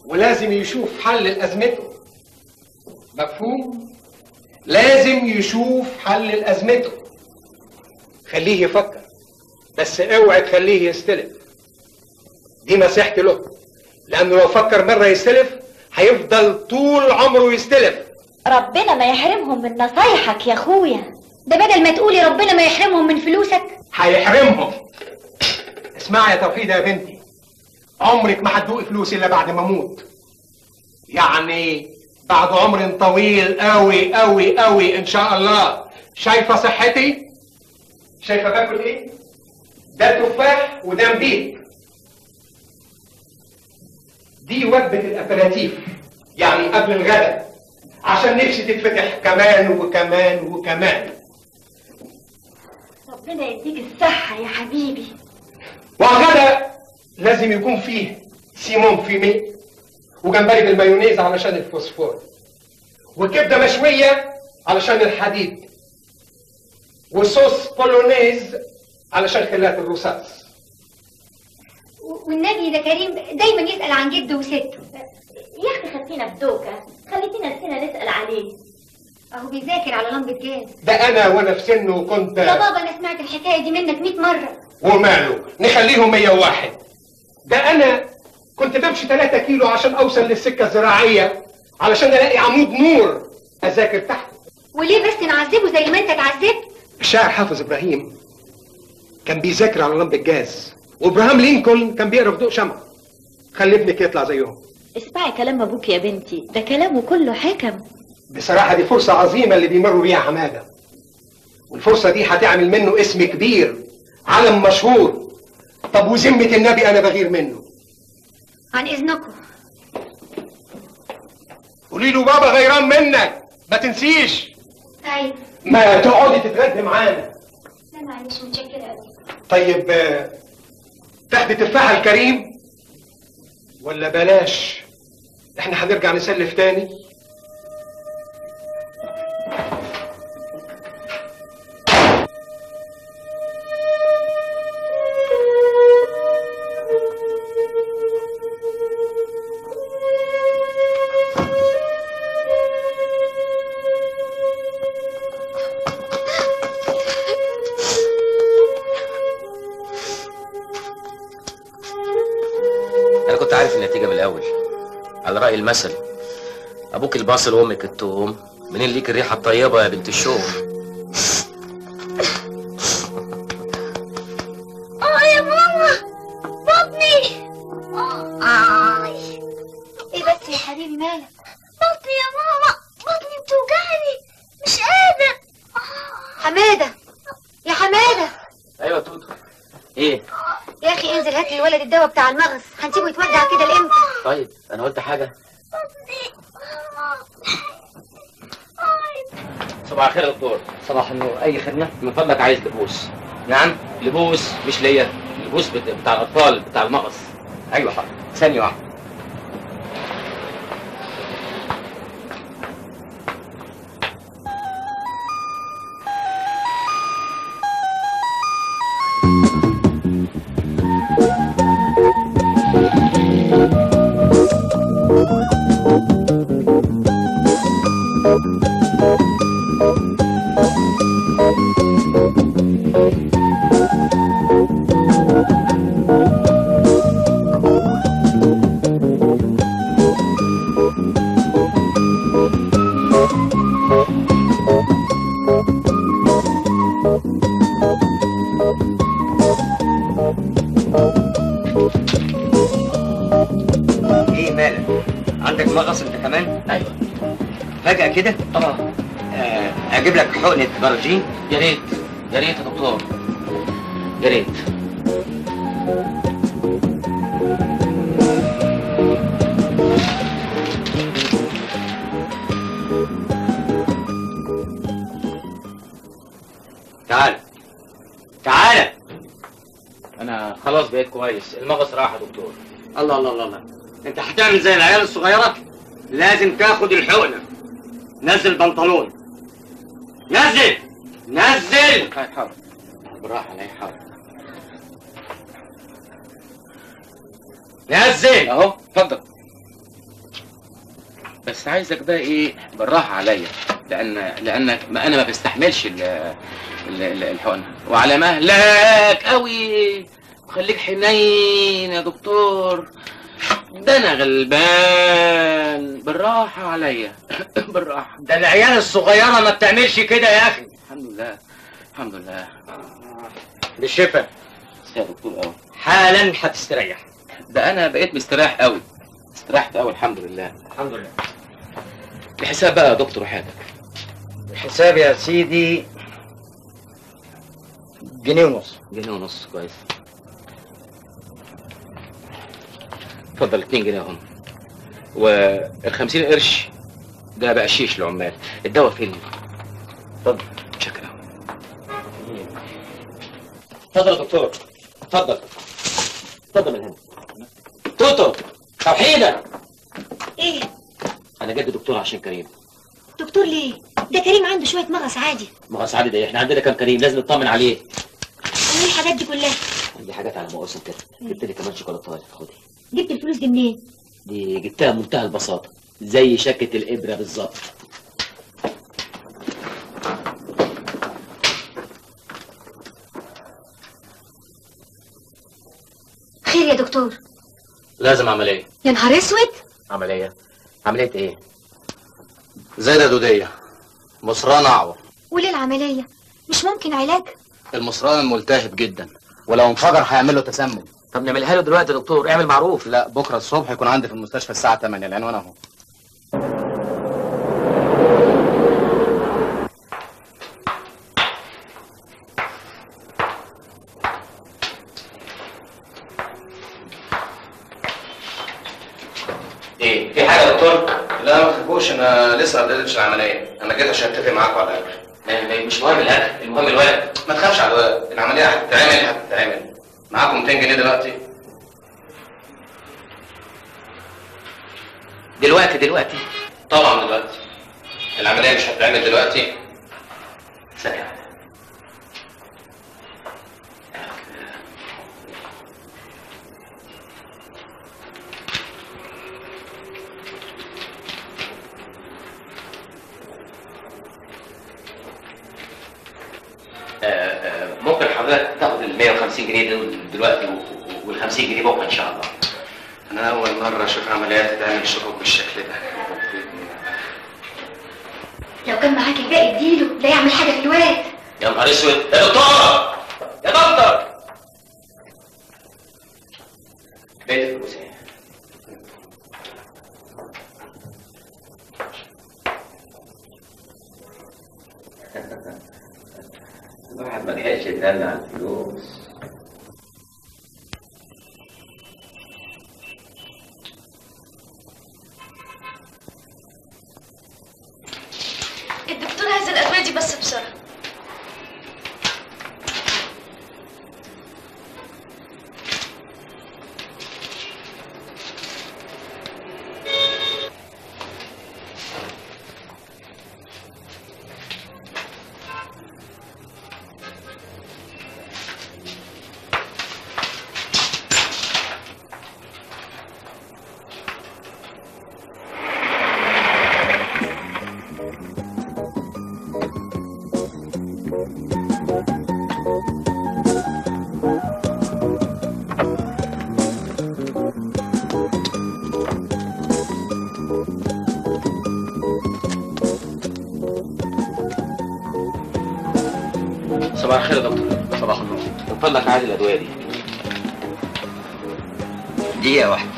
ولازم يشوف حل لأزمته مفهوم؟ لازم يشوف حل لأزمته خليه يفكر بس اوعى تخليه يستلف دي نصيحتي له لأنه لو فكر مرة يستلف هيفضل طول عمره يستلف ربنا ما يحرمهم من نصايحك يا اخويا ده بدل ما تقولي ربنا ما يحرمهم من فلوسك هيحرمهم اسمعي يا توحيدة يا بنتي عمرك ما هتدوقي فلوس الا بعد ما اموت يعني بعد عمر طويل قوي قوي قوي ان شاء الله شايفه صحتي شايفه باكل ايه ده تفاح وده مبيت دي وجبه الابراتيف يعني قبل الغداء عشان نفسي تتفتح كمان وكمان وكمان ربنا يديك الصحة يا حبيبي وغدا لازم يكون فيه سيمون فيمي وجمبري بالمايونيز علشان الفوسفور وكبده مشويه علشان الحديد وصوص بولونيز علشان خلات الرصاص والنبي ده كريم دايما يسأل عن جده وسته يا اختي خدتينا بدوكة خليتينا نسينا نسأل عليه اهو بيذاكر على لمبة جاز ده انا وانا في سنه كنت يا بابا انا سمعت الحكاية دي منك 100 مرة وماله نخليهم 101 ده انا كنت بمشي 3 كيلو عشان اوصل للسكه الزراعيه علشان الاقي عمود نور اذاكر تحته وليه بس نعذبه زي ما انت اتعذبت الشاعر حافظ ابراهيم كان بيذاكر على لمبة جاز وابراهام لينكولن كان بيقرا في ضوء شمع خلي ابنك يطلع زيهم اسمعي كلام ابوك يا بنتي ده كلامه كله حكم بصراحه دي فرصه عظيمه اللي بيمروا بيها حماده والفرصه دي هتعمل منه اسم كبير علم مشهور طب وذمه النبي انا بغير منه عن اذنكم قولي له بابا غيران منك ما تنسيش ايوه ما تقعدي تتغدي معانا لا معلش متشكرة قوي طيب آه، تاخدي تفاحة الكريم ولا بلاش احنا هنرجع نسلف تاني انا كنت عارف النتيجه من الاول على راي المثل ابوك الباصل وامك التوم منين ليك الريحه الطيبه يا بنت الشوق اه يا ماما بطني اه ايه بس يا حبيبي مالك بطني يا ماما بطني بتوجعني مش قادر حمادة يا حمادة ايوه توتو ايه يا اخي انزل هات لي الولد الدواء بتاع المغص هنسيبه يتوجع كده لامتى طيب انا قلت حاجه صباح الخير يا دكتور صباح النور اي خدمه من فضلك عايز لبوس نعم لبوس مش ليا لبوس بت- بتاع الاطفال بتاع المغص ايوه حاضر ثانيه واحده ايه مالك؟ عندك مغص انت كمان؟ ايوه فجأة كده؟ اه آه، اجيب لك حقنة برجين؟ يا ريت يا ريت يا دكتور يا ريت تعال تعال انا خلاص بقيت كويس المغص راح يا دكتور الله الله الله الله انت هتعمل زي العيال الصغيرة؟ لازم تاخد الحقنة نزل بنطلون نزل نزل هاي حاضر بالراحه علي حاضر نزل اهو اتفضل بس عايزك بقى ايه بالراحه عليا لان لان ما انا ما بستحملش ال ال- ال- الحقن وعلى مهلك قوي خليك حنين يا دكتور ده انا غلبان بالراحه عليا بالراحه ده العيال الصغيرة ما بتعملش كده يا أخي الحمد لله الحمد لله بالشفا يا دكتور قوي حالا هتستريح ده انا بقيت مستريح قوي استريحت قوي الحمد لله الحمد لله الحساب بقى يا دكتور حياتك الحساب يا سيدي جنيه ونص جنيه ونص كويس اتفضل 2 جنيه اهم وال 50 قرش ده بقشيش للعمال الدواء فين؟ اتفضل شكرا اتفضل يا دكتور اتفضل اتفضل من هنا توتو توحيدة ايه انا جاي دكتور عشان كريم دكتور ليه ده كريم عنده شويه مغص عادي ما هو سعادة ده احنا عندنا كام كريم لازم نطمن عليه وايه الحاجات دي كلها عندي حاجات على مقاسم كده جبت لي كمان شوكولاته خدي جبت الفلوس دي منين دي جبتها بمنتهى البساطه زي شكه الابره بالظبط خير يا دكتور لازم عمليه يا نهار اسود عمليه عمليه ايه زايدة دودية مصران أعور وليه العمليه مش ممكن علاج المصران ملتهب جدا ولو انفجر هيعمل له تسمم طب نعملها له دلوقتي يا دكتور اعمل معروف لا بكرة الصبح يكون عندي في المستشفى الساعة 8 العنوان أهو ايه في حاجه يا دكتور لا ما تخافوش أنا لسه ما بدأتش العملية أنا جيت عشان أتفق معاكم على الأكل ما- ما- مش مهم الاكل المهم الولد ما تخافش على الولد العملية هتتعمل هتتعمل معاكم 200 جنيه دلوقتي دلوقتي دلوقتي طبعا دلوقتي العملية مش هتتعمل دلوقتي ثانيه آه، آه، ممكن حضرتك تاخد ال 150 جنيه دول دلوقتي وال 50 جنيه بكره ان شاء الله أنا أول مرة أشوف عمليات تتعمل شكوك بالشكل ده لو كان معاك الباقي اديله لا يعمل حاجه في الواد يا نهار اسود يا دكتور يا دكتور بيت الفلوس ايه؟ الواحد ما لحقش يتدلع على الفلوس الدكتور عايز الادويه دي بس بسرعه صباح الخير يا دكتور صباح النور من فضلك عادي الادويه دي دقيقة واحدة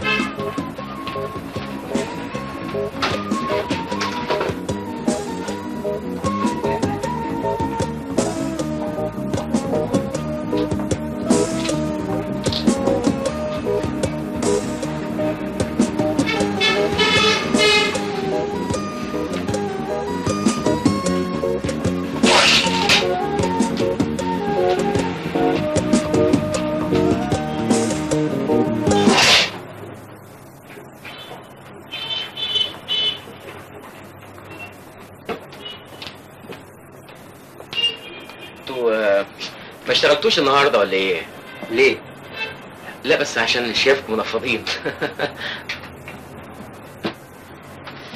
انتوا آه، ما اشتغلتوش النهارده ولا ايه؟ ليه؟ لا بس عشان شايفكم منفضين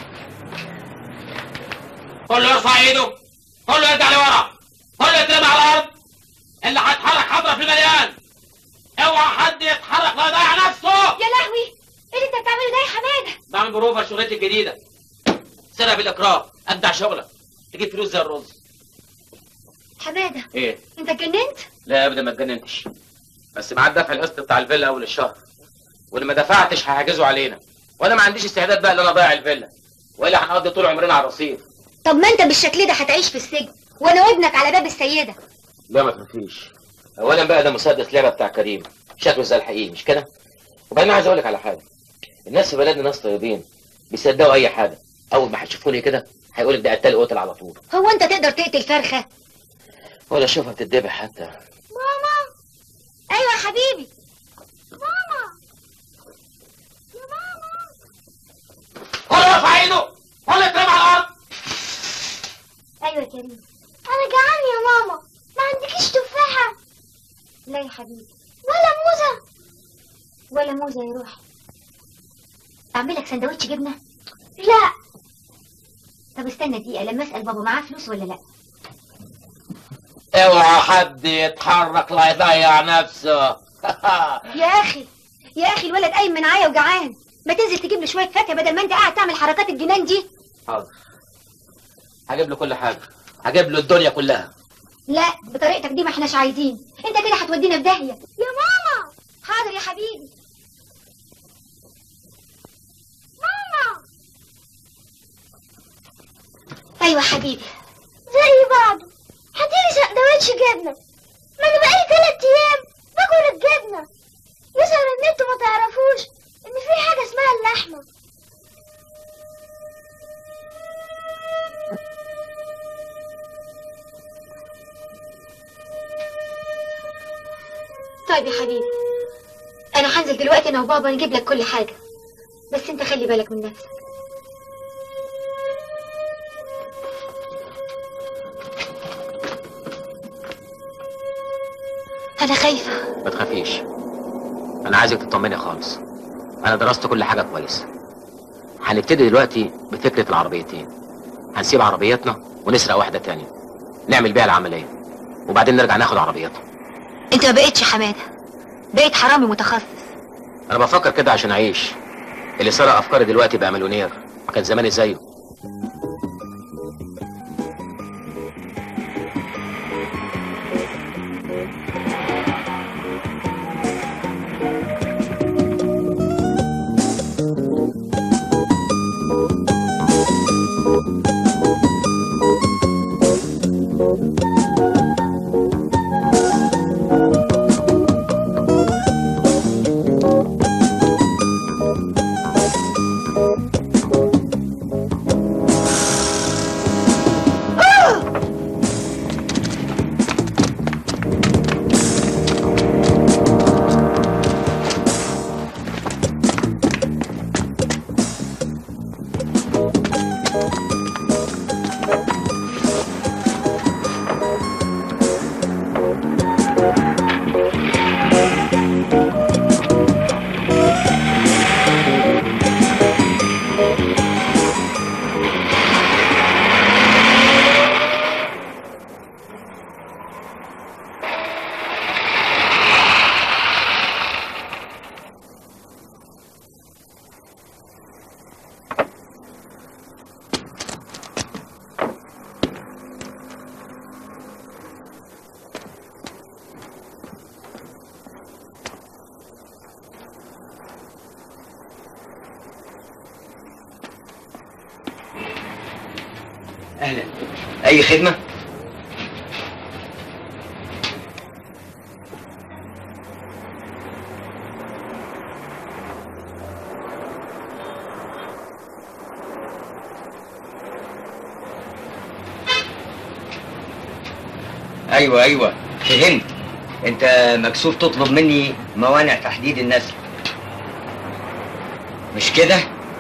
كله يرفع ايده كله يرجع لورا كله يترمى على الارض اللي هيتحرك حضره في المليان اوعى حد يتحرك لا يضيع نفسه يا لهوي ايه اللي انت بتعمله ده يا حماده بعمل بروفه شغلتي الجديده سرقه بالاكراه ابدع شغلك تجيب فلوس زي الرز حماده ايه انت اتجننت لا ابدا ما اتجننتش بس معاد دفع القسط بتاع الفيلا اول الشهر واللي ما دفعتش هيحجزوا علينا وانا ما عنديش استعداد بقى ان انا اضيع الفيلا والا هنقضي طول عمرنا على الرصيف طب ما انت بالشكل ده هتعيش في السجن وانا وابنك على باب السيده لا ما تخافيش اولا بقى ده مسدس لعبه بتاع كريم شكله زي الحقيقي مش كده وبعدين عايز اقول لك على حاجه الناس في بلدنا ناس طيبين بيصدقوا اي حاجه اول ما هيشوفوني كده هيقول لك ده قتال قتل على طول هو انت تقدر تقتل فرخه ولا اشوفها بتتذبح حتى ماما ايوه يا حبيبي ماما كله يرفع ايده كله يترمى على الارض ايوه يا كريم انا جعان يا ماما ما عندكيش تفاحه لا يا حبيبي ولا موزه ولا موزه يا روحي اعمل لك سندوتش جبنه لا طب استنى دقيقه لما اسال بابا معاه فلوس ولا لا اوعى حد يتحرك لا يضيع نفسه يا اخي يا اخي الولد قايم من عيا وجعان ما تنزل تجيب له شويه فاكهه بدل ما انت قاعد تعمل حركات الجنان دي حاضر هجيب له كل حاجه هجيب له الدنيا كلها لا بطريقتك دي ما احناش عايزين انت كده هتودينا في داهيه يا ماما حاضر يا حبيبي ماما ايوه حبيبي زي بعض هاتيلي سندوتش جبنه ما انا بقالي تلات ايام باكل الجبنه يظهر ان انتوا ما تعرفوش ان في حاجه اسمها اللحمه طيب يا حبيبي انا هنزل دلوقتي انا وبابا نجيب لك كل حاجه بس انت خلي بالك من نفسك انا خايفه ما تخافيش انا عايزك تطمني خالص انا درست كل حاجه كويس هنبتدي دلوقتي بفكره العربيتين هنسيب عربيتنا ونسرق واحده تانية نعمل بيها العمليه وبعدين نرجع ناخد عربيتنا انت ما بقتش حماده بقيت حرامي متخصص انا بفكر كده عشان اعيش اللي سرق افكاري دلوقتي بقى مليونير كان زماني زيه اهلا اي خدمه ايوه ايوه فهمت انت مكسوف تطلب مني موانع تحديد النسل مش كده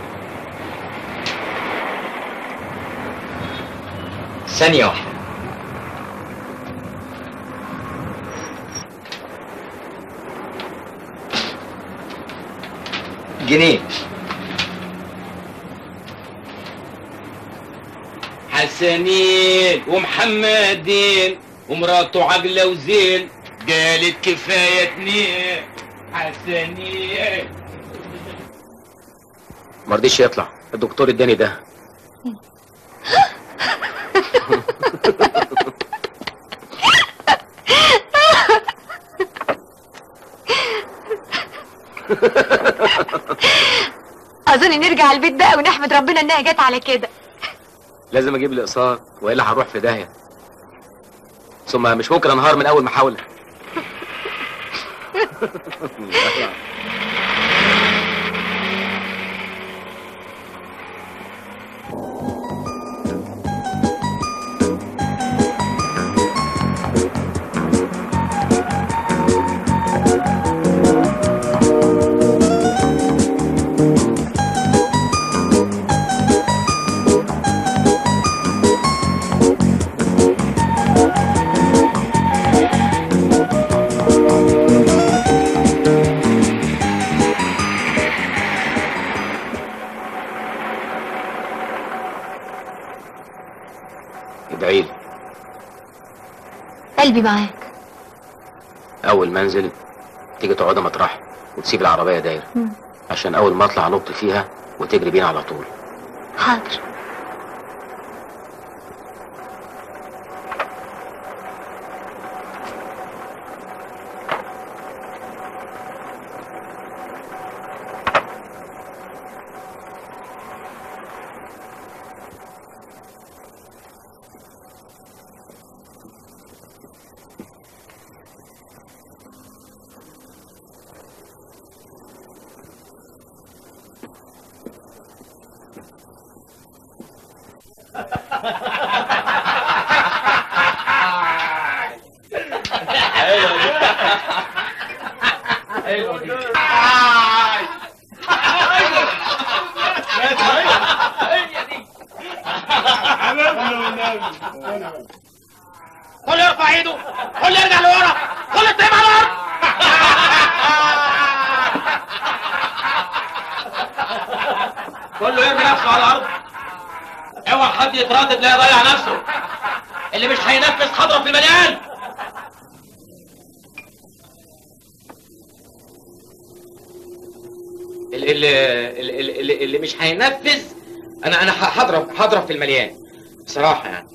ثانية واحدة جنيه حسنين ومحمدين ومراته عقلة وزين قالت كفاية اتنين حسنين مرضيش يطلع الدكتور اداني ده اظن نرجع البيت بقى ونحمد ربنا انها جت على كده لازم اجيب الاقساط والا هروح في داهيه ثم مش ممكن انهار من اول محاوله ادعي لي قلبي معاك اول ما انزل تيجي تقعد مطرح وتسيب العربيه دايره مم. عشان اول ما اطلع انط فيها وتجري بينا على طول حاضر كله يرفع ايده كله يرجع لورا كله يتقيم على الارض كله يرمي نفسه على الارض اوعى حد يتردد لا يضيع نفسه اللي مش هينفذ خضره في المليان اللي, اللي, اللي, اللي مش هينفذ انا انا هضرب هضرب في المليان بصراحه يعني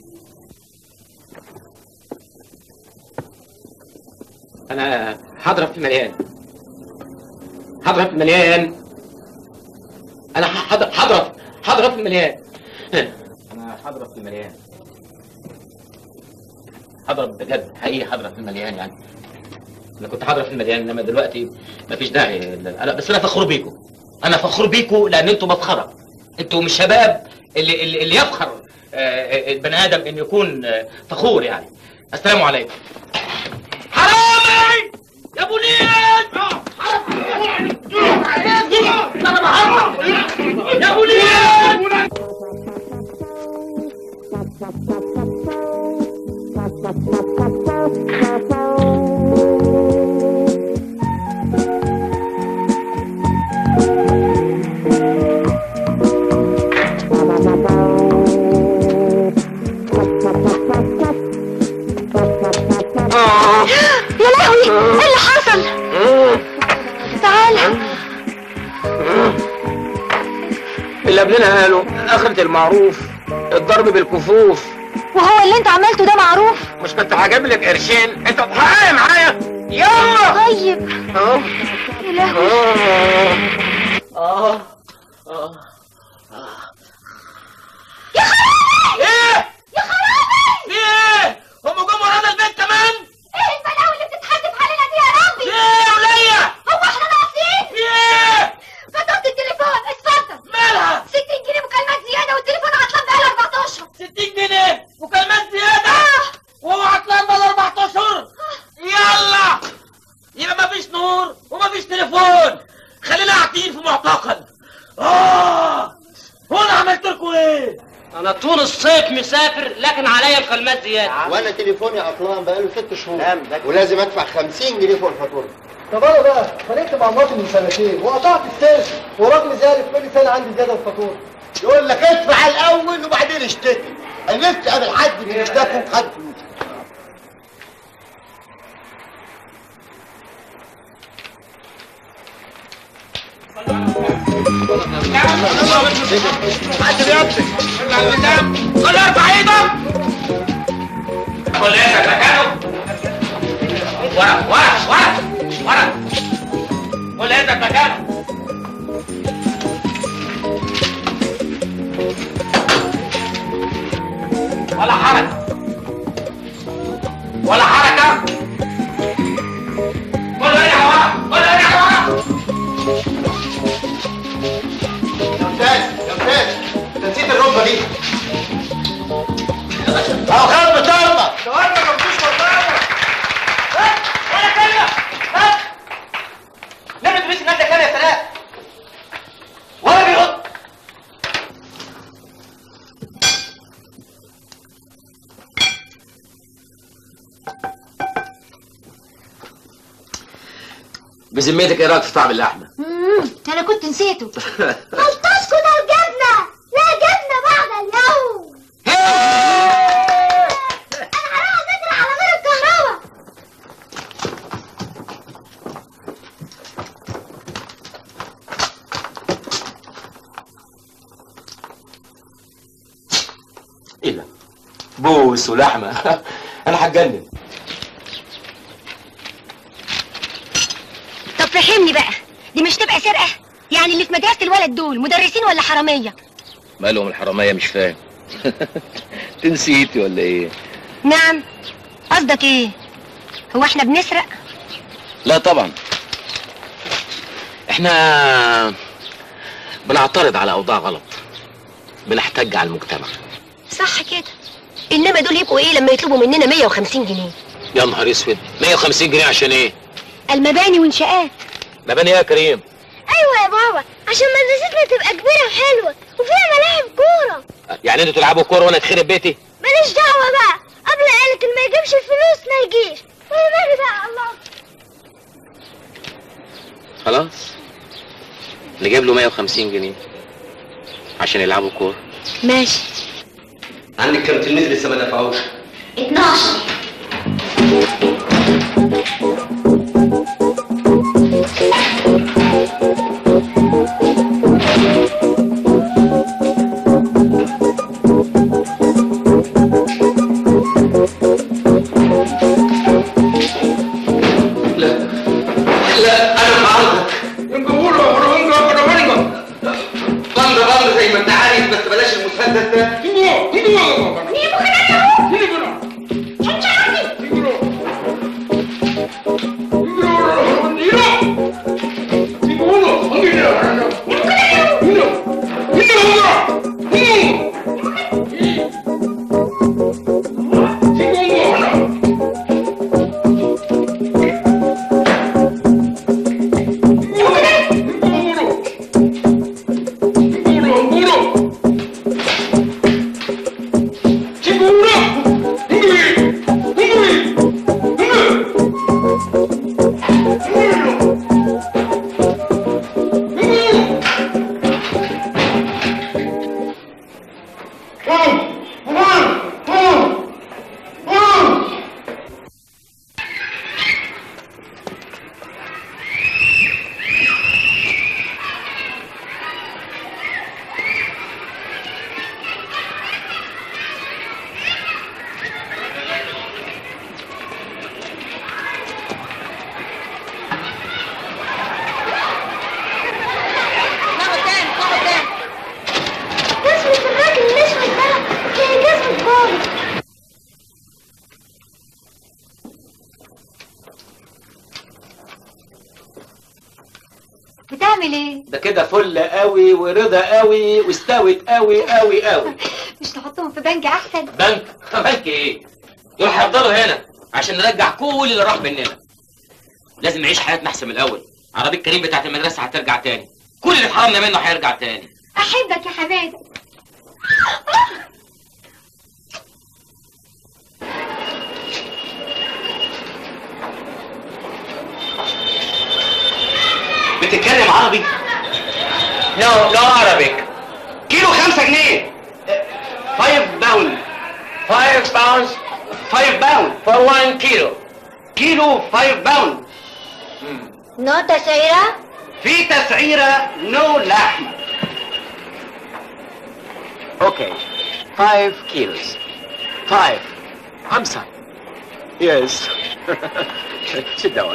انا هضرب في المليان هضرب في المليان انا هضرب هضرب هضرب في المليان انا هضرب في المليان هضرب بجد حقيقي هضرب في المليان يعني انا كنت هضرب في المليان انما دلوقتي مفيش داعي انا بس انا فخور بيكم انا فخور بيكم لان انتوا مفخره انتوا من الشباب اللي اللي, اللي يفخر آه، آه، البني ادم انه يكون آه، فخور يعني السلام عليكم حرامي يا ابو نيل انا بهرب يا ابو نيل يا لهوي ايه اللي حصل تعالى اللي قبلنا قالوا اخرة المعروف الضرب بالكفوف وهو اللي انت عملته ده معروف مش كنت هجيب لك قرشين انت تحقق معايا يلا طيب يا لهوي اه اه يا خرابي ايه يا خرابي في ايه هم جم ورانا البيت كمان ايه البلاوي اللي بتتحدف علينا دي يا ربي ايه يا ولية هو احنا ناقصين في ايه فاتورة التليفون اتفضل مالها 60 جنيه مكالمات زيادة والتليفون عطلان بقاله 4 اشهر 60 جنيه مكالمات زيادة وهو عطلان بقى اربع اشهر يلا يبقى مفيش نور ومفيش تليفون خلينا قاعدين في معتقل اه هو انا عملت لكم ايه؟ انا طول الصيف مسافر لكن عليا مكالمات زياده وانا تليفوني عطلان بقاله ست شهور ولازم ادفع 50 جنيه فوق الفاتوره طب انا بقى خليت مع مراتي من سنتين وقطعت السلك وراجل زالف كل سنه عندي زياده الفاتوره يقول لك ادفع الاول وبعدين اشتكي انا نفسي اقابل حد من اشتاكم خد فلوس حد بيطلق كل ارفع ايدك كل ايدك مكانه ورا ورا ورا ورا كل ايدك مكانه ولا حركة ولا حركة كله يرجع ورا كله يرجع ورا يا استاذ يا استاذ انت نسيت الركبه دي اهو خد بطاقتك شوارنا ما فيش ولا كلمة ها ليه بتدرس الناس كام يا سلام ولا بيرد بذمتك ايه رايك في طعم اللحمه؟ مم، انا كنت نسيته هل تسكت الجبنة لا جبنة بعد اليوم انا هروح اذاكر على نار الكهرباء ايه ده؟ بوس ولحمه انا هتجنن طب فهمني بقى دي مش تبقى سرقة يعني اللي في مدرسة الولد دول مدرسين ولا حرامية مالهم الحراميه مش فاهم تنسيتي ولا ايه؟ نعم قصدك ايه هو احنا بنسرق لا طبعا احنا بنعترض على اوضاع غلط بنحتج على المجتمع صح كده انما دول يبقوا ايه لما يطلبوا مننا 150 جنيه يا نهار اسود 150 جنيه عشان ايه؟ المباني وانشاءات مباني ايه يا كريم؟ ايوه يا بابا عشان مدرستنا تبقى كبيرة وحلوة وفيها ملاعب كورة يعني انتوا تلعبوا كوره وانا اتخرب بيتي؟ ماليش دعوة بقى قبل قالت اللي ما يجيبش الفلوس ما يجيش وانا مالي بقى الله خلاص نجيب له 150 جنيه عشان يلعبوا كوره ماشي عندك كام تلميذ لسه ما دفعوش 12 لا انا معارضك بند بند زي ما انت عارف بس بلاش المسدس ده جسمة الراجل الاسود ده هي جسمة بابا بتعمل ايه ده كده فل قوي ورضا قوي واستوت قوي قوي قوي مش تحطهم في بنك احسن بنك بنك ايه دول هيفضلوا هنا عشان نرجع كل اللي راح مننا لازم نعيش حياتنا احسن من الاول عربية كريم بتاعت المدرسة هترجع تاني كل اللي اتحرمنا منه هيرجع تاني احبك يا حماده بتتكلم عربي؟ نو نو عربيك كيلو خمسة جنيه فايف باوند Five pounds. Five pounds for one kilo. Kilo five pounds. نو تسعيرة في تسعيرة نو لحم. Okay. Five kilos. Five. خمسة. Yes. Sit down.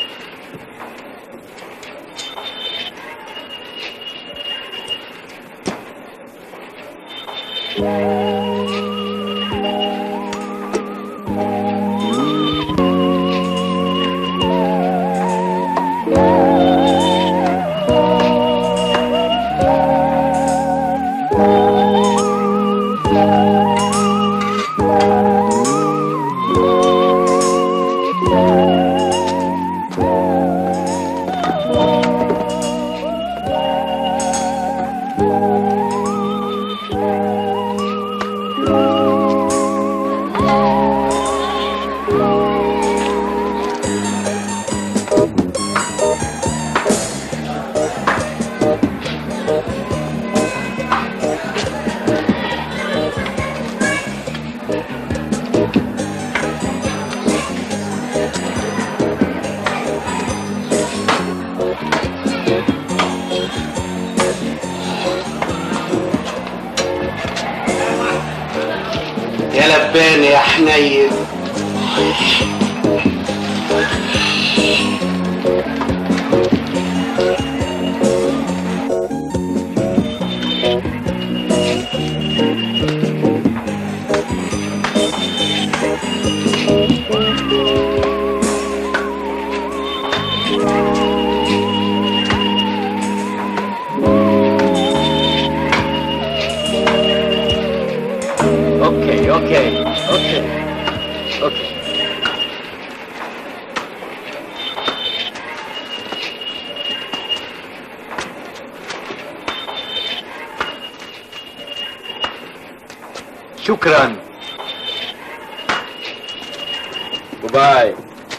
يا لبان يا حنين Okay, okay, okay, okay. شكرا باي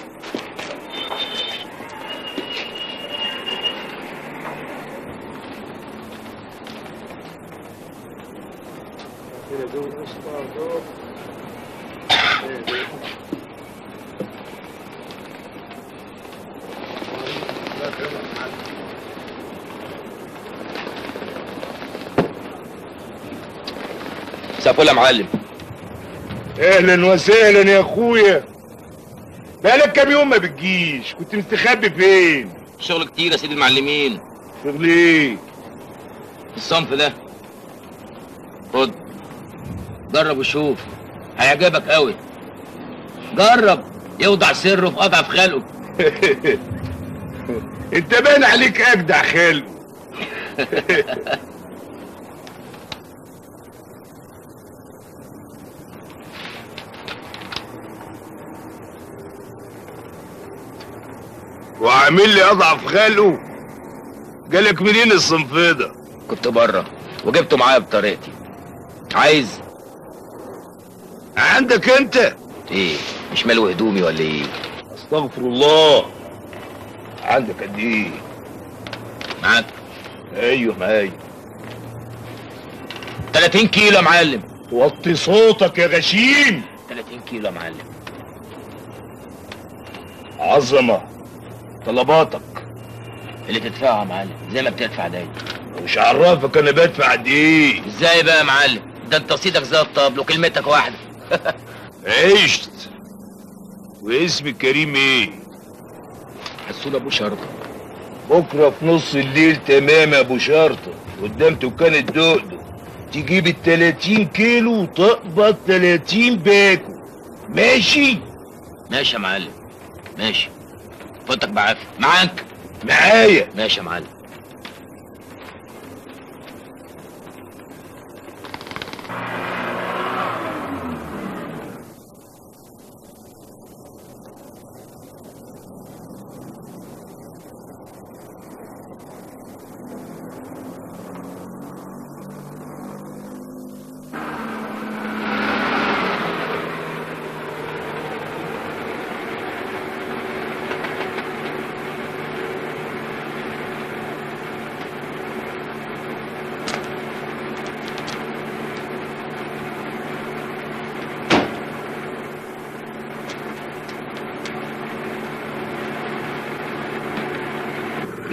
سافولا يا معلم اهلا وسهلا يا اخويا بقالك كام يوم ما بتجيش كنت مستخبي فين شغل كتير يا سيدي المعلمين شغل ايه الصنف ده خد جرب وشوف هيعجبك قوي جرب يوضع سره في اضعف خلقه انت باين عليك اجدع خالق وعامل لي اضعف خلقه جالك منين الصنف ده كنت بره وجبته معايا بطريقتي عايز عندك انت ايه مش ملو هدومي ولا ايه استغفر الله عندك قد ايه معاك ايوه معايا 30 كيلو يا معلم وطي صوتك يا غشيم 30 كيلو يا معلم عظمه طلباتك اللي تدفعه يا معلم زي ما بتدفع دايما مش عرفك انا بدفع قد ايه ازاي بقى يا معلم ده انت صيدك زي الطبل وكلمتك واحده عشت واسم الكريم ايه حسون ابو شرطه بكره في نص الليل تمام يا ابو شرطه قدام دكان الدقدق تجيب ال 30 كيلو وتقبض 30 باكو ماشي ماشي يا معلم ماشي فوتك بعافيه معاك معايا ماشي يا معلم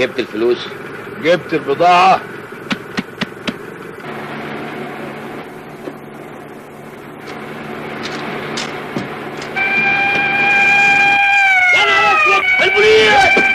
جبت الفلوس جبت البضاعة يا نهار اسود البوليس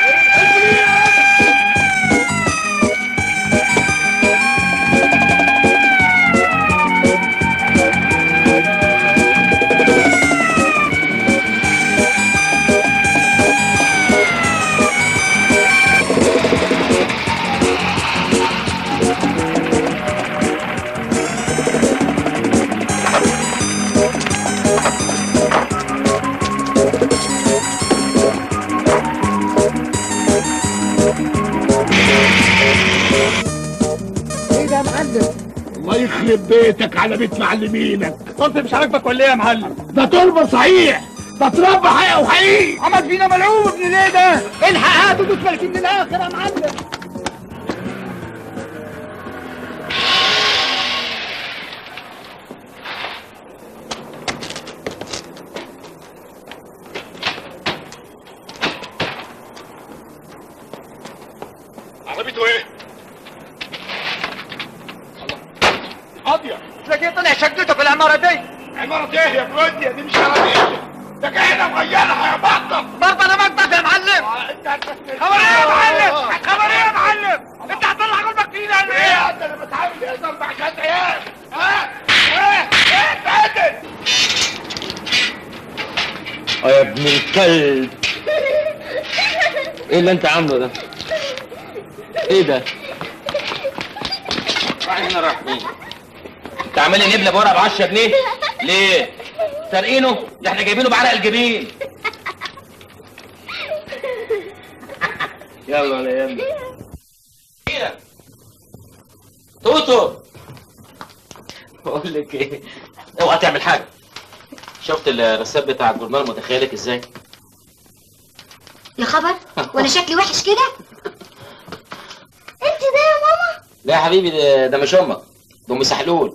ايه ده يا معلم الله يخرب بيتك على بيت معلمينك كنت مش عاجبك ولا ايه يا معلم ده تربة صحيح ده تربة حقيقة وحقيقي عمل فينا ملعوب ابن ليه ده الحق هاتوا دوس ملكين من الاخر يا معلم عربيته ايه؟ قاضية تلاقيه طلع شقته في العمارة دي عمارة ايه يا كوديا دي مش عربية ده كأنها مغيرة يا بطة برضه انا بقطع يا معلم خبر ايه يا معلم خبر ايه يا معلم انت هتطلع قلبك فينا ولا ايه ايه انت اللي بتحاول ايه اربع شهادة عيال ها؟ ايه؟ ايه اتعدل اه يا ابن الكلب ايه اللي انت عامله ده؟ ايه ده؟ رايح هنا رايح فين؟ انت عامل لي نبله بورقه ب 10 جنيه؟ ليه؟ سارقينه؟ ده احنا جايبينه بعرق الجبين يلا يا يلا توتو بقول لك ايه اوعى تعمل حاجه شفت الرسام بتاع الجورنال متخيلك ازاي؟ يا خبر وانا شكلي وحش كده انت ده يا ماما لا يا حبيبي ده, ده مش امك ده ام سحلول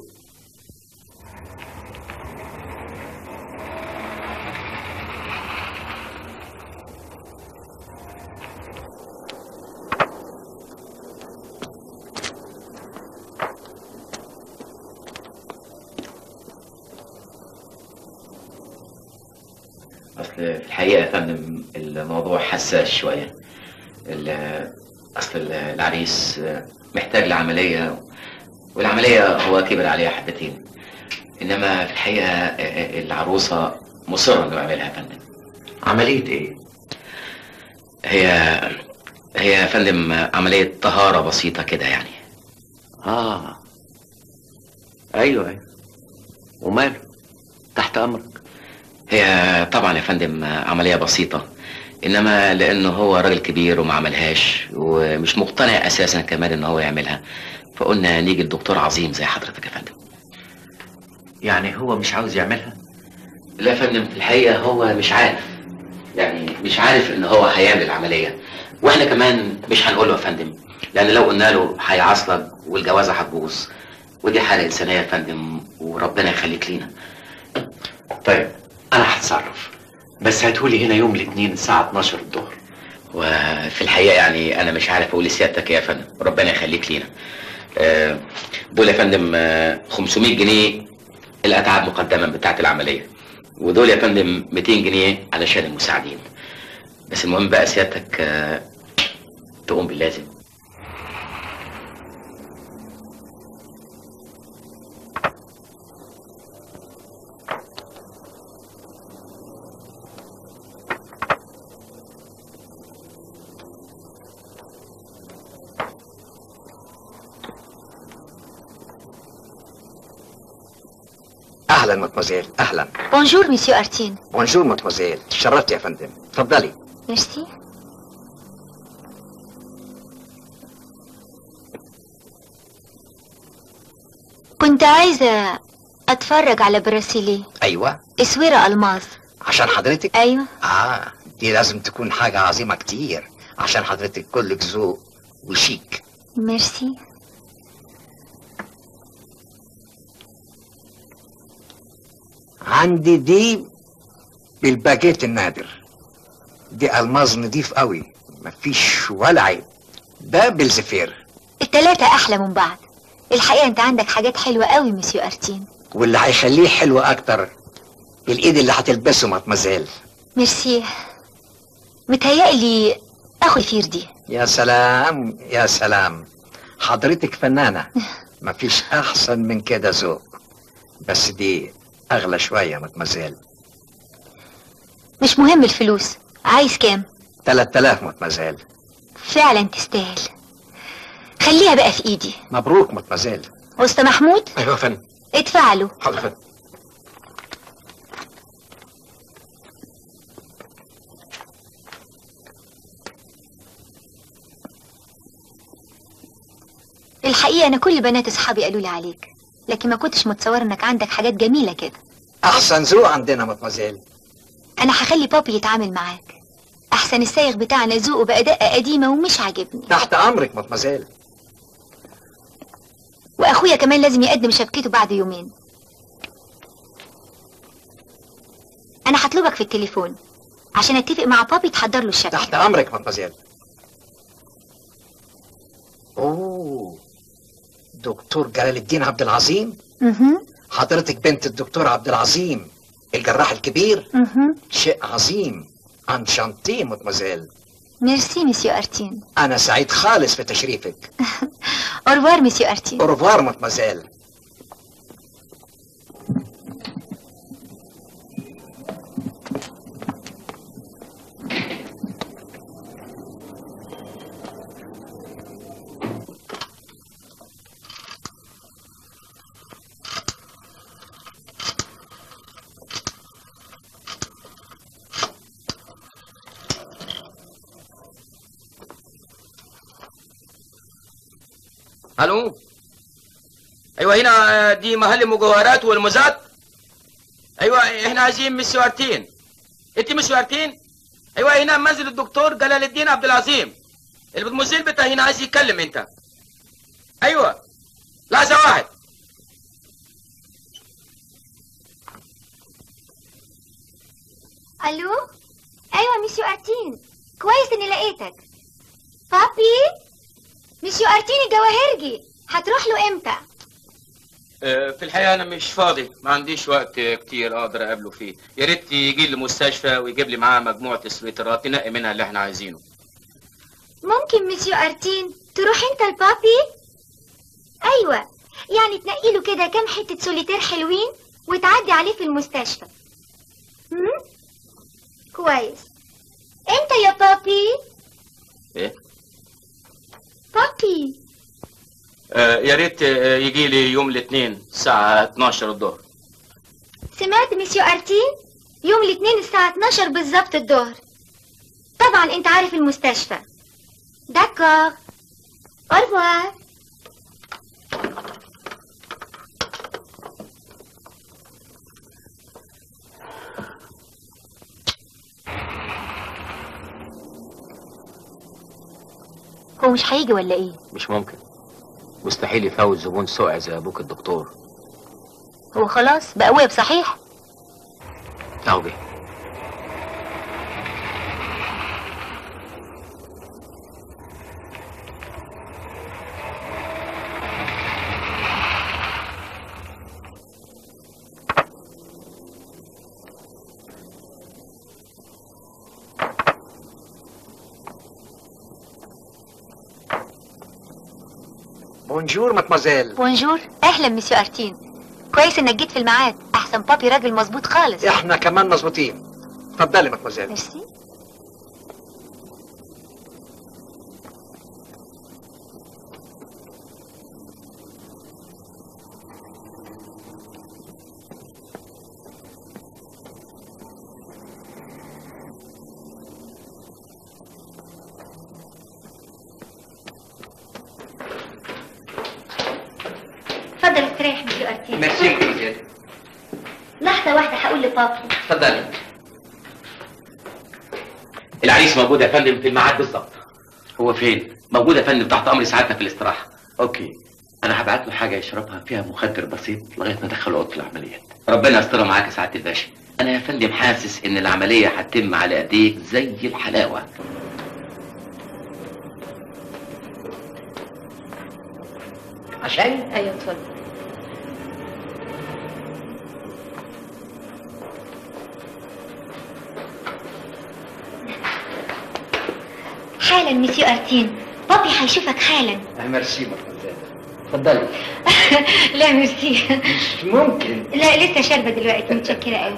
اصل في الحقيقه يا فندم الموضوع حساس شويه ال- اصل ال- العريس محتاج لعمليه والعمليه هو كبر عليها حبتين انما في الحقيقه العروسه مصره انه يعملها يا فندم عمليه ايه هي هي يا فندم عمليه طهاره بسيطه كده يعني اه ايوه ايوه وماله تحت امرك هي طبعا يا فندم عملية بسيطة إنما لأنه هو راجل كبير وما عملهاش ومش مقتنع أساسا كمان إن هو يعملها فقلنا نيجي لدكتور عظيم زي حضرتك يا فندم يعني هو مش عاوز يعملها لا يا فندم في الحقيقة هو مش عارف يعني مش عارف إن هو هيعمل العملية وإحنا كمان مش هنقول له يا فندم لأن لو قلنا له هيعصلك والجوازة هتبوظ ودي حالة إنسانية يا فندم وربنا يخليك لينا طيب انا هتصرف بس هاتولي هنا يوم الاثنين الساعه 12 الظهر وفي الحقيقة يعني أنا مش عارف أقول لسيادتك إيه يا فندم ربنا يخليك لينا آه، دول يا فندم آه، 500 جنيه الأتعاب مقدما بتاعة العملية ودول يا فندم 200 جنيه علشان المساعدين بس المهم بقى سيادتك آه، تقوم باللازم اهلا مدموزيل اهلا بونجور مسيو ارتين بونجور مدموزيل تشرفت يا فندم تفضلي ميرسي كنت عايزة أتفرج على براسيلي ايوه اسويرة ألماظ عشان حضرتك أيوة اه دي لازم تكون حاجة عظيمة كتير عشان حضرتك كلك ذوق وشيك ميرسي عندي دي بالباكيت النادر دي الماظ نضيف قوي مفيش ولا عيب ده بالزفير التلاتة أحلى من بعض الحقيقة أنت عندك حاجات حلوة قوي مسيو أرتين واللي هيخليه حلو اكتر الايد اللي هتلبسه مطمزيل ميرسي متهيألي أخو فير دي يا سلام يا سلام حضرتك فنانة مفيش احسن من كده ذوق بس دي اغلى شوية مطمزيل مش مهم الفلوس عايز كام 3000 مطمزيل فعلا تستاهل خليها بقى في ايدي مبروك مطمزيل وسط محمود ايوه يا فندم ادفع له حاضر يا فندم الحقيقة أنا كل بنات أصحابي قالوا لي عليك لكن ما كنتش متصور إنك عندك حاجات جميلة كده احسن ذوق عندنا مطمزيل أنا هخلي بابي يتعامل معاك أحسن السايغ بتاعنا ذوقه بقى دقة قديمة ومش عاجبني تحت امرك مطمزيل وأخويا كمان لازم يقدم شبكته بعد يومين أنا هطلبك في التليفون عشان أتفق مع بابي تحضر له الشبكة تحت امرك مطمزيل اوه دكتور جلال الدين عبد العظيم مهم. حضرتك بنت الدكتور عبد العظيم الجراح الكبير مهم. شيء عظيم انشانتي مطمزيل ميرسي مسيو أرتين انا سعيد خالص في تشريفك أورفوار مسيو أرتين اورفوار مطمزيل الو ايوه هنا آه، دي محل المجوهرات والمزات ايوه احنا عايزين مسوارتين انت مسوارتين ايوه هنا منزل الدكتور جلال الدين عبد العظيم المزيل بتاع هنا عايز يتكلم انت ايوه لحظه واحد الو ايوه مسيو ارتين كويس اني لقيتك بابي مسيو ارتين الجواهرجي هتروح له امتى آه، في الحقيقه انا مش فاضي ما عنديش وقت آه، كتير اقدر اقابله فيه يا ريت يجي لي المستشفى ويجيب لي معاه مجموعه سويترات ننقي منها اللي احنا عايزينه ممكن مسيو ارتين تروح انت لبابي ايوه يعني تنقي له كده كام حته سوليتير حلوين وتعدي عليه في المستشفى هم؟ كويس امتى يا بابي ايه بابي آه، يا ريت آه، يجي لي يوم الاثنين الساعه 12 الظهر سمعت مسيو ارتين يوم الاثنين الساعة 12 بالظبط الظهر طبعا انت عارف المستشفى داكور اورفوار هو مش هيجي ولا إيه مش ممكن مستحيل يفوت زبون سقع زي ابوك الدكتور هو خلاص بقى ويب صحيح اهو جه بونجور مطمزيل بونجور أهلا مسيو أرتين كويس إنك جيت في الميعاد أحسن بابي راجل مظبوط خالص احنا كمان مظبوطين اتفضلي مطمزيل ميرسي اتفضل استريح مسيو ارتين ميرسي مدمزيل لحظة واحدة هقول لبابي اتفضلي العريس موجود يا فندم في الميعاد بالظبط هو فين؟ موجود يا فندم تحت امر سعادتك في الاستراحه اوكي انا هبعت له حاجه يشربها فيها مخدر بسيط لغايه ما ادخله اوضه العمليات ربنا يسترها معاك يا سعاده الباشا انا يا فندم حاسس ان العمليه هتتم على ايديك زي الحلاوه عشان ايوه اتفضل حالا مسيو ارتين بابي هيشوفك حالا ميرسي مدموزيل اتفضلي لا ميرسي مش ممكن لا لسه شاربه دلوقتي متشكره قوي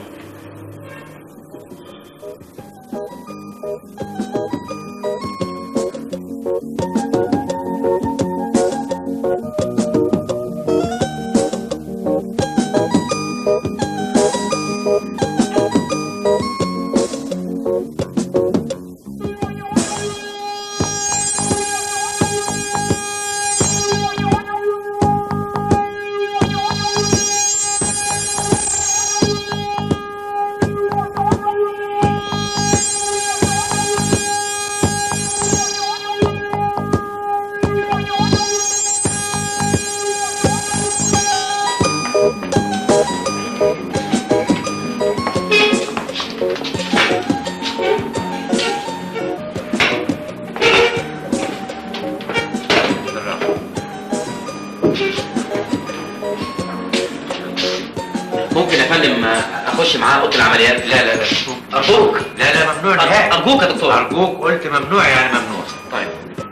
ممكن يا فندم اخش معاه اوضه العمليات لا لا لا ارجوك لا لا ممنوع أر- نهائي ارجوك يا دكتور ارجوك قلت ممنوع يعني ممنوع طيب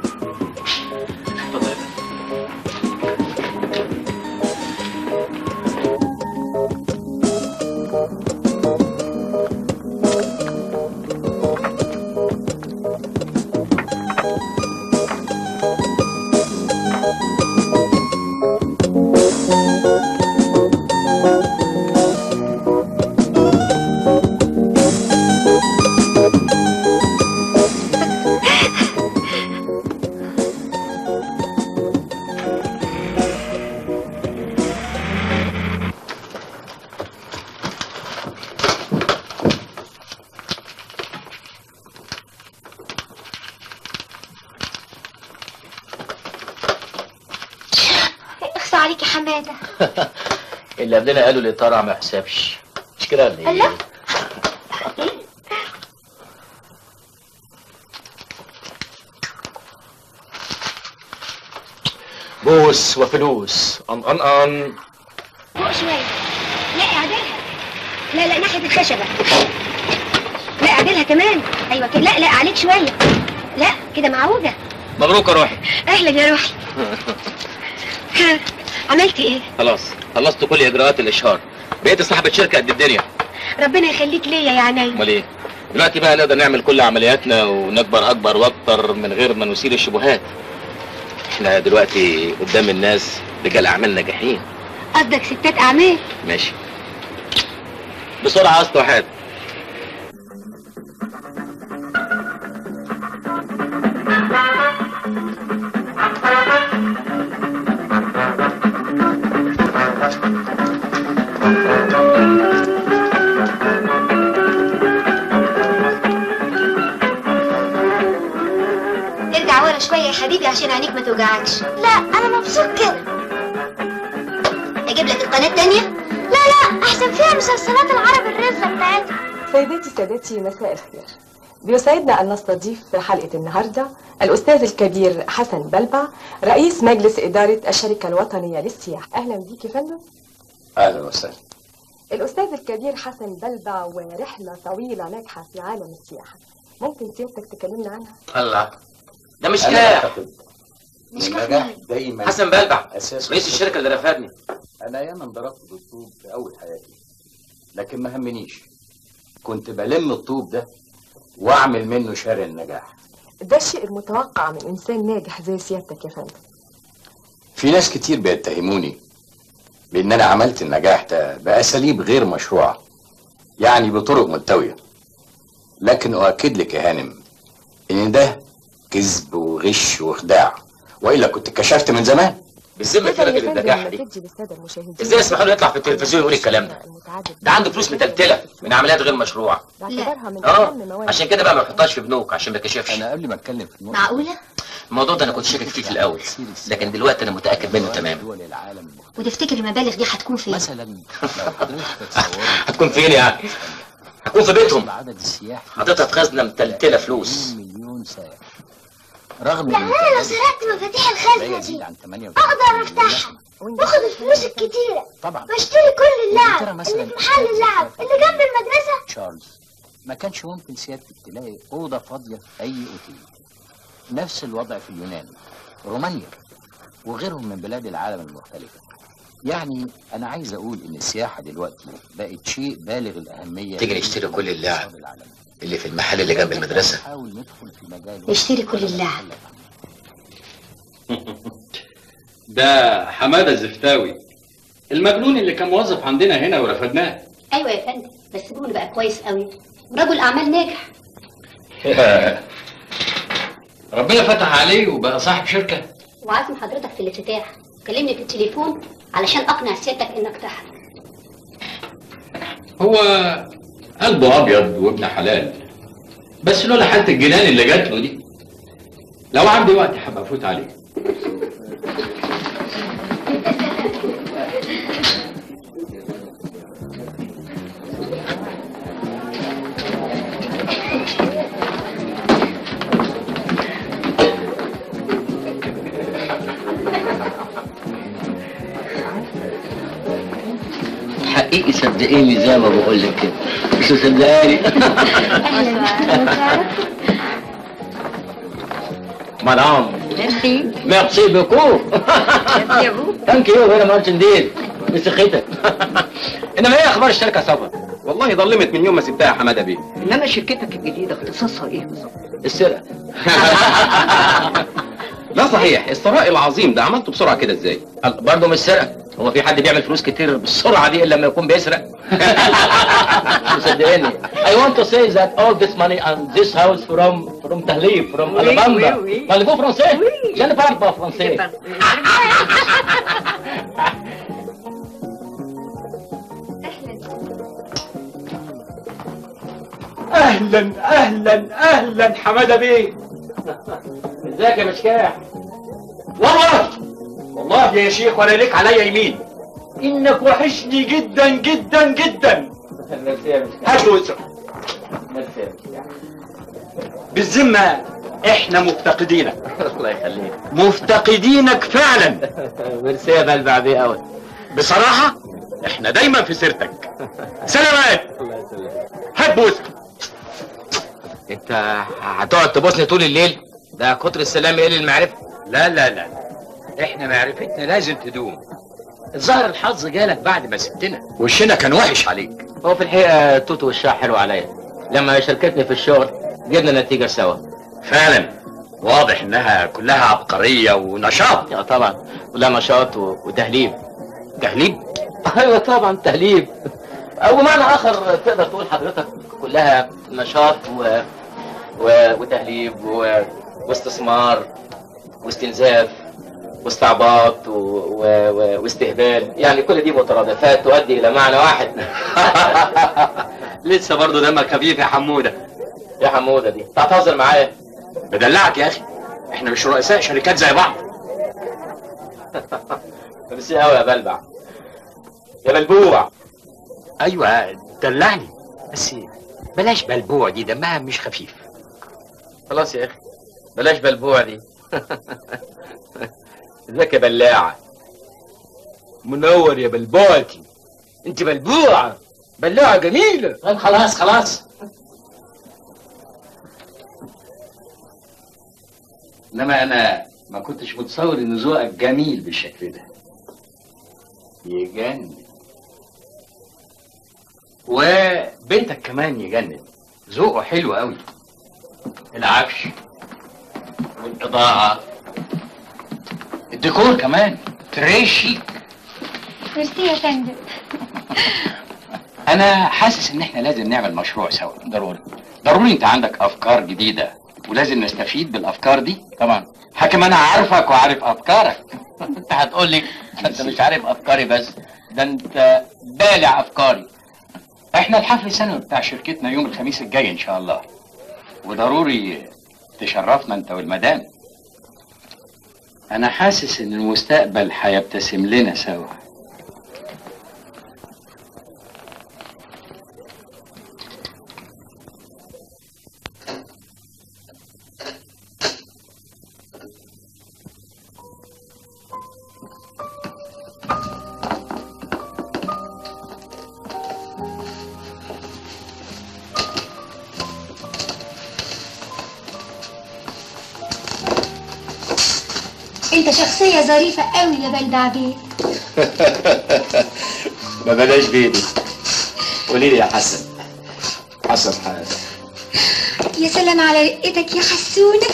اخصى عليك يا حماده اللي قبلنا قالوا الاطار ما حسابش مش كده ولا ايه؟ الله بوس وفلوس ان ان ان فوق شويه لا اعدلها لا لا ناحيه الخشبه لا اعدلها كمان ايوه كده لا لا عليك شويه لا كده معوجه مبروك يا روحي اهلا يا روحي ها، عملت ايه خلاص خلصت كل اجراءات الاشهار بقيت صاحبة شركة قد الدنيا ربنا يخليك ليا يا عيني امال ايه دلوقتي بقى نقدر نعمل كل عملياتنا ونكبر اكبر واكتر من غير ما نثير الشبهات احنا دلوقتي قدام الناس رجال اعمال ناجحين قصدك ستات اعمال ماشي بسرعة اصل واحد ارجع ورا شويه يا حبيبي عشان عينيك ما توجعكش لا انا مبسوط كده اجيب لك القناه التانية لا لا احسن فيها مسلسلات العرب الرزة بتاعتها سيداتي سادتي مساء الخير بيسعدنا أن نستضيف في حلقة النهاردة الأستاذ الكبير حسن بلبع رئيس مجلس إدارة الشركة الوطنية للسياحة أهلا بيك يا فندم اهلا وسهلا الأستاذ الكبير حسن بلبع ورحلة طويلة ناجحة في عالم السياحة ممكن سيادتك تكلمنا عنها؟ الله ده مش أنا كلام أعتقد إن النجاح دايما حسن بلبع أساس رئيس الشركة اللي رفدني انا ياما انضربت بالطوب في اول حياتي لكن ما همنيش كنت بلم الطوب ده واعمل منه شارع النجاح ده الشيء المتوقع من إنسان ناجح زي سيادتك يا فندم في ناس كتير بيتهموني بان انا عملت النجاح ده باساليب غير مشروعه يعني بطرق ملتويه لكن اؤكد لك يا هانم ان ده كذب وغش وخداع والا كنت اتكشفت من زمان بالذمة تقدر كده يا كده فندم النجاح دي تدي للسادة المشاهدين ازاي يسمحوا له يطلع في التلفزيون يقول الكلام ده ده عنده فلوس متلتلة من عمليات غير مشروعة باعتبارها من اه أهم مواد عشان كده بقى ما يحطهاش في بنوك عشان ما يكشفش انا قبل ما اتكلم في النقطه معقوله الموضوع ده انا كنت شاكك فيه في الاول لكن دلوقتي انا متاكد منه تماما وتفتكر المبالغ دي هتكون فين مثلا لو حضرتك تتصوري هتكون فين يعني هتكون في بيتهم العدد السياحي حاططها في خزنه متلتله فلوس مليون سائح رغم يعني انا لو سرقت مفاتيح الخزنة يزيد دي عن 8 اقدر افتحها واخد الفلوس الكتيرة طبعا واشتري كل اللعب ترى مثلاً اللي في محل اللعب اللي جنب المدرسة تشارلز ما كانش ممكن سيادتك تلاقي أوضة فاضية في أي أوتيل نفس الوضع في اليونان رومانيا وغيرهم من بلاد العالم المختلفة يعني أنا عايز أقول إن السياحة دلوقتي بقت شيء بالغ الأهمية تيجي نشتري كل اللعب اللي في المحل اللي جنب المدرسة نحاول ندخل في مجال اشتري كل اللعب ده حماده الزفتاوي المجنون اللي كان موظف عندنا هنا ورفدناه ايوه يا فندم بس ابونا بقى كويس قوي رجل اعمال ناجح ربنا فتح عليه وبقى صاحب شركه وعازم حضرتك في الافتتاح كلمني في التليفون علشان اقنع سيادتك انك تحت هو قلبه ابيض وابن حلال بس لولا حاله الجنان اللي جات له دي لو عندي وقت هبقى افوت عليه حقيقي صدقيني زي ما بقول لك كده مش مصدقاني مدام ميرسي ميرسي بوكو ميرسي يا بو ثانك يو فيري ماتش انديد بصحتك انما ايه اخبار الشركه سفر والله ضلمت من يوم ما سبتها يا حماده بيه انما شركتك الجديده اختصاصها ايه بالظبط؟ السرقه لا صحيح الثراء العظيم ده عملته بسرعه كده ازاي برضه مش سرقه هو في حد بيعمل فلوس كتير بالسرعه دي الا لما يكون بيسرق مش مصدقني I want to say that all this money and this house from from تهليب from Oui, Alabama oui, oui. parlez-vous français je ne parle pas français اهلا اهلا اهلا حماده بيه ازيك يا مشكاح والله والله يا شيخ ولا ليك عليا يمين انك وحشني جدا جدا جدا ميرسي يا مشكاح هات وسع ميرسي يا مشكاح بالذمه احنا مفتقدينك الله يخليك مفتقدينك فعلا ميرسي يا بلبع بيه قوي بصراحه احنا دايما في سيرتك سلامات الله يسلمك هات بوسه انت هتقعد تبوسني طول الليل ده كتر السلام يقل المعرفه لا لا لا احنا معرفتنا لازم تدوم الظاهر الحظ جالك بعد ما سبتنا وشنا كان وحش عليك هو في الحقيقه توتو وشها حلو عليا لما شاركتني في الشغل جبنا نتيجه سوا فعلا واضح انها كلها عبقريه ونشاط اه طبعا كلها نشاط و- وتهليب تهليب ايوه طبعا تهليب او بمعنى اخر تقدر تقول حضرتك كلها نشاط و... و... وتهليب و... واستثمار واستنزاف واستعباط و... و... و... واستهبال يعني كل دي مترادفات تؤدي الى معنى واحد لسه برضه دمك خفيف يا حموده يا حموده دي تعتذر معايا بدلعك يا اخي احنا مش رؤساء شركات زي بعض ميرسي قوي يا بلبع يا بلبوع ايوه دلعني بس بلاش بلبوع دي دمها مش خفيف خلاص يا اخي بلاش بلبوع دي ازيك يا بلاعه منور يا بلبوعتي انت بلبوعه بلاعه جميله طيب خلاص خلاص انما انا ما كنتش متصور ان ذوقك جميل بالشكل ده يجنن وبنتك كمان يجنن ذوقه حلو قوي العفش والاضاءه الديكور كمان تريشي ميرسي يا فندم انا حاسس ان احنا لازم نعمل مشروع سوا ضروري ضروري انت عندك افكار جديده ولازم نستفيد بالافكار دي طبعا حكم انا عارفك وعارف افكارك انت هتقول لي انت مش عارف افكاري بس ده انت بالع افكاري احنا الحفل السنوي بتاع شركتنا يوم الخميس الجاي ان شاء الله وضروري تشرفنا انت والمدام انا حاسس ان المستقبل هيبتسم لنا سوا شخصية ظريفة قوي يا بلدع بيه ما بلاش بيبي قولي لي يا حسن حسن حاجه يا سلام على رقتك يا حسونة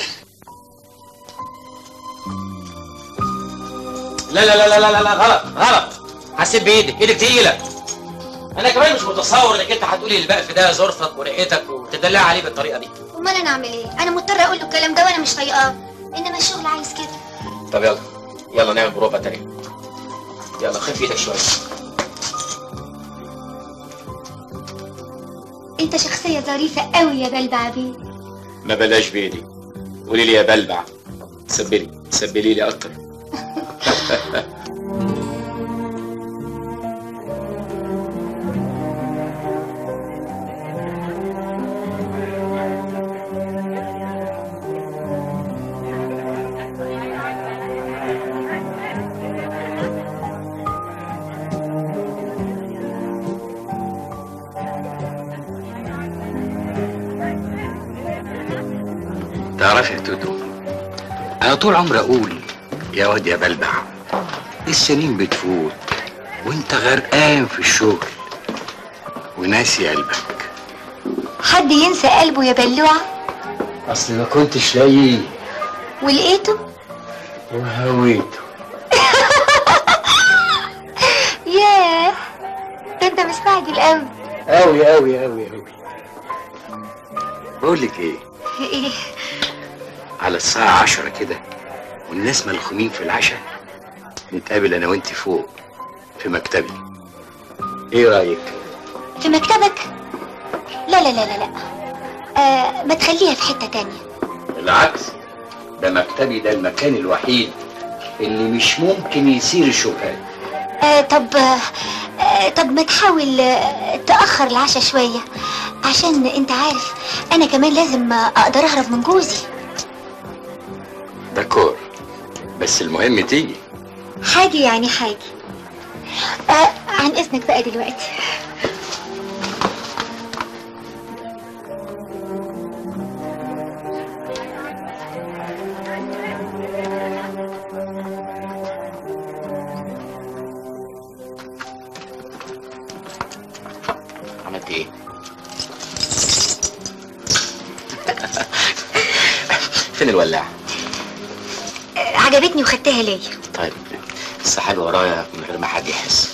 لا لا لا لا لا لا غلط غلط حسيت بايدك ايدك تقيله انا كمان مش متصور انك انت هتقولي للبقف ده ظرفك ورقتك وتدلع عليه بالطريقه دي امال انا اعمل ايه انا مضطرة اقول له الكلام ده وانا مش طايقاه انما الشغل عايز كده طب يلا يلا نعمل بروفه تانية يلا خف ايدك شويه انت شخصية ظريفة قوي يا بلدع بيه ما بلاش بيدي قولي لي يا بلبع سبلي سبلي لي اكتر تعرف يا تودو انا طول عمري اقول يا واد يا بلبع السنين بتفوت وانت غرقان في الشغل وناسي قلبك حد ينسى قلبه يا بلوعة اصل ما كنتش لاقيه ولقيته وهويته ياه ده انت مستعجل قوي قوي قوي قوي قوي بقول لك ايه ايه على الساعة عشرة كده والناس ملخومين في العشاء نتقابل انا وانت فوق في مكتبي ايه رأيك؟ في مكتبك لا لا لا لا لا آه ما تخليها في حتة تانية بالعكس ده مكتبي ده المكان الوحيد اللي مش ممكن يثير الشبهات آه طب آه طب ما تحاول آه تأخر العشاء شوية عشان انت عارف انا كمان لازم آه، اقدر اهرب من جوزي داكور بس المهم تيجي حاجة يعني حاجة آه عن اذنك بقى دلوقتي عملت ايه؟ فين الولاعة؟ آه عجبتني وخدتها ليا طيب السحاب ورايا من غير ما حد يحس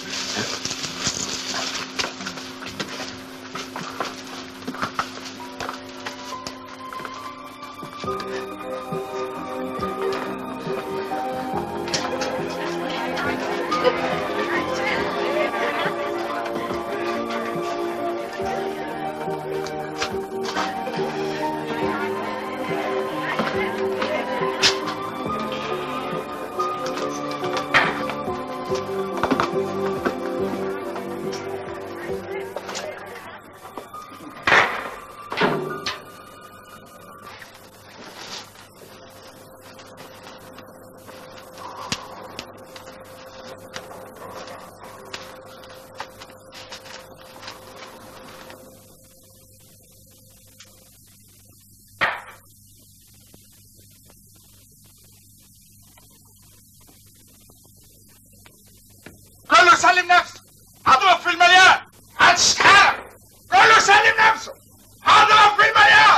كله سلم نفسه هضرب في المليان هتشتغل كله سلم نفسه هضرب في المليان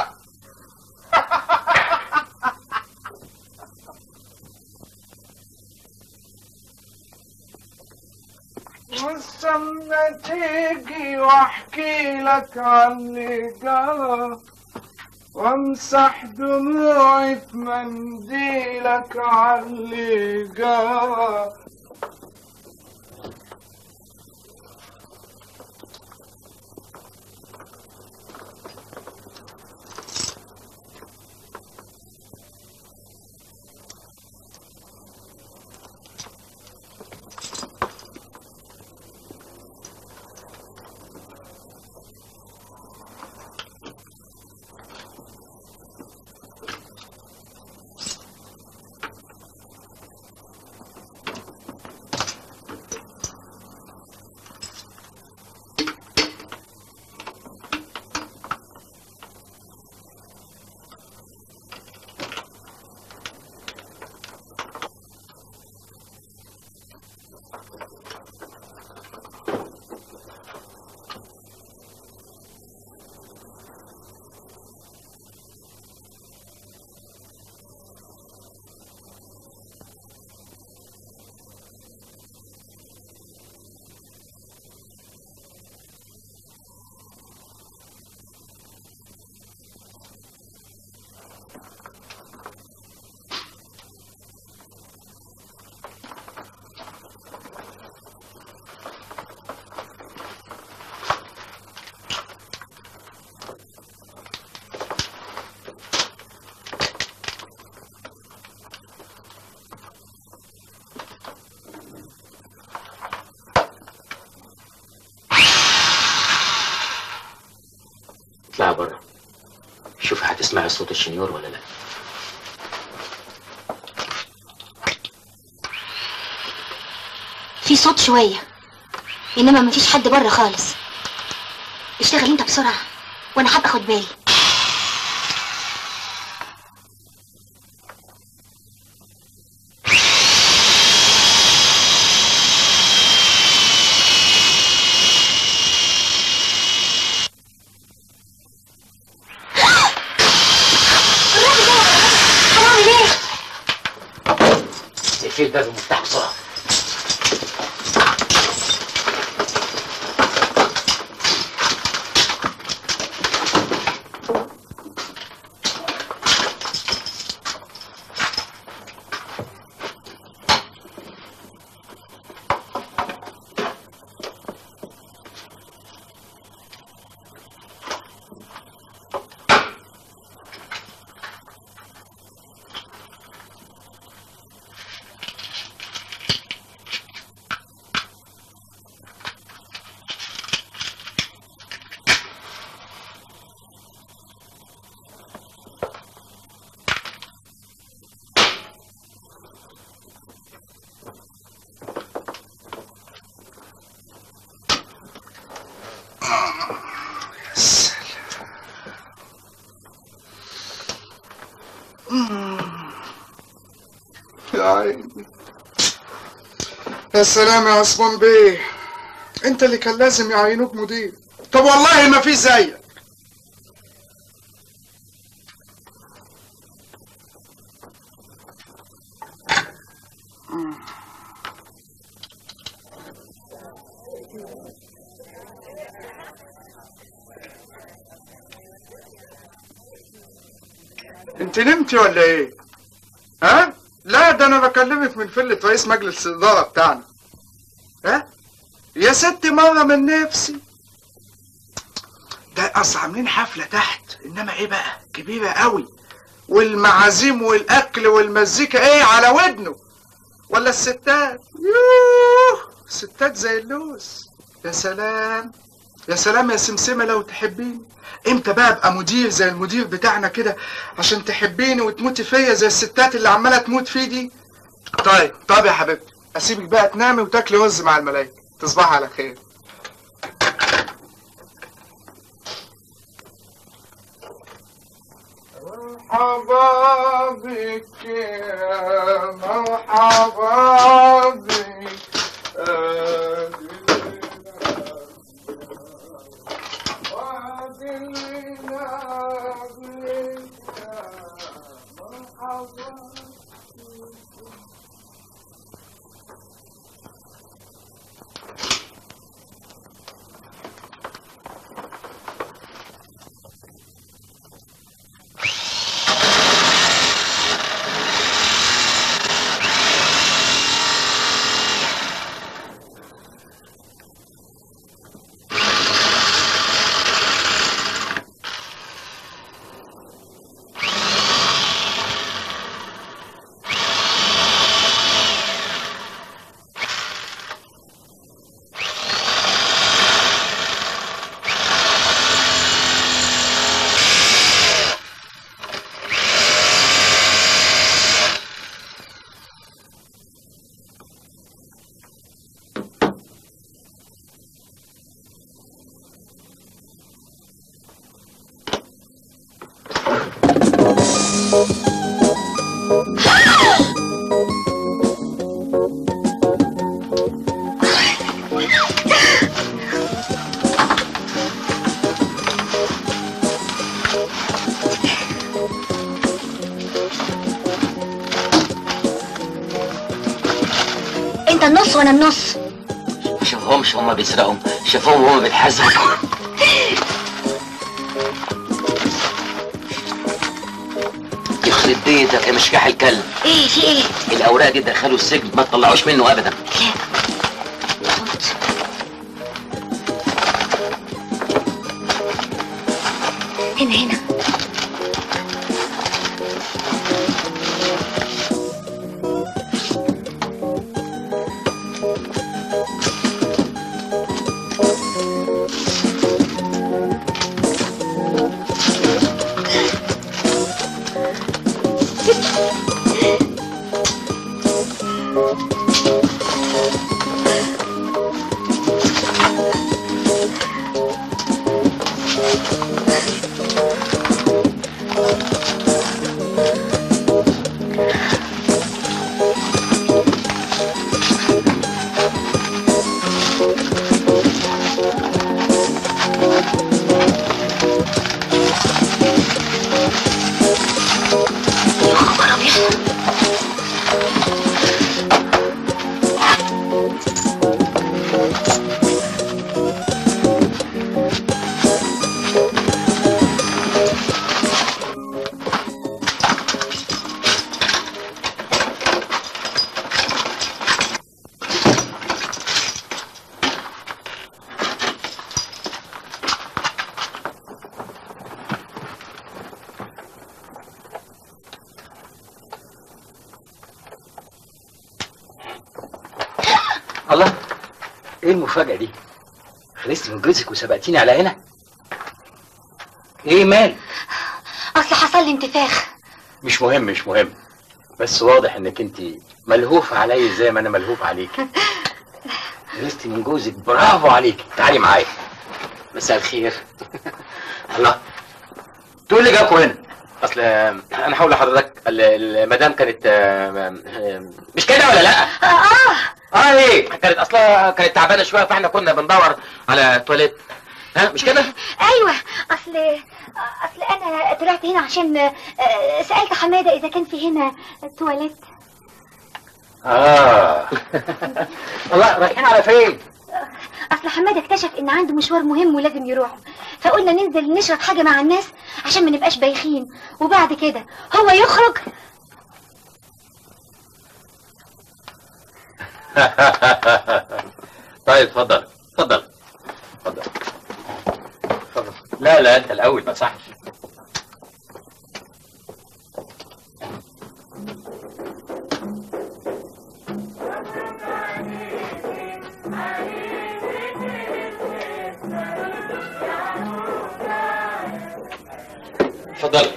واستنى تيجي واحكي لك عن اللي جرى وامسح دموعي في منديلك عن اللي جرى بره شوفي هتسمعي صوت الشنيور ولا لا في صوت شوية إنما مفيش حد بره خالص اشتغل انت بسرعة وانا هبقى اخد بالي هنعمل ايه؟ اقفلي الباب ومفتاح بسرعه يا عيني يا سلام يا عثمان بيه انت اللي كان لازم يعينوك مدير طب والله ما في زيك انت نمتي ولا ايه؟ ها؟ لا ده انا بكلمك من فلة رئيس مجلس الاداره بتاعنا ها؟ يا ستي مره من نفسي ده اصل عاملين حفله تحت انما ايه بقى كبيره قوي والمعازيم والاكل والمزيكا ايه على ودنه ولا الستات يوه ستات زي اللوز يا سلام يا سلام يا سمسمه لو تحبيني امتى بقى ابقى مدير زي المدير بتاعنا كده عشان تحبيني وتموتي فيا زي الستات اللي عماله تموت فيه دي طيب طب يا حبيبتي اسيبك بقى تنامي وتاكلي رز مع الملايكه تصبحي على خير مرحبا بك يا مرحبا بك انت النص وانا النص ما شافهمش هما بيسرقهم شافوهم وهما بيتحاسبوا يخرب بيتك يا مشكاح الكلب ايه في ايه الاوراق دي دخلوا السجن ما تطلعوش منه ابدا هنا هنا الله ايه المفاجأة دي؟ خلصتي من جوزك وسبقتيني على هنا؟ ايه مال؟ اصل حصل لي انتفاخ مش مهم مش مهم بس واضح انك انت ملهوفة عليا زي ما انا ملهوف عليك خلصتي من جوزك برافو عليك تعالي معايا مساء الخير الله تقول لي جاكوا هنا اصل انا هقول لحضرتك ال- المدام كانت آه، آه، مش كده ولا لا؟ اه اه ايه كانت اصلا كانت تعبانه شويه فاحنا كنا بندور على تواليت ها مش كده؟ ايوه اصل اصل انا طلعت هنا عشان آه، سالت حماده اذا كان في هنا تواليت اه الله رايحين على فين؟ اصل حماده اكتشف ان عنده مشوار مهم ولازم يروح فقلنا ننزل نشرب حاجه مع الناس عشان ما نبقاش بايخين وبعد كده هو يخرج طيب اتفضل اتفضل اتفضل اتفضل لا لا انت الاول ما صحش اتفضل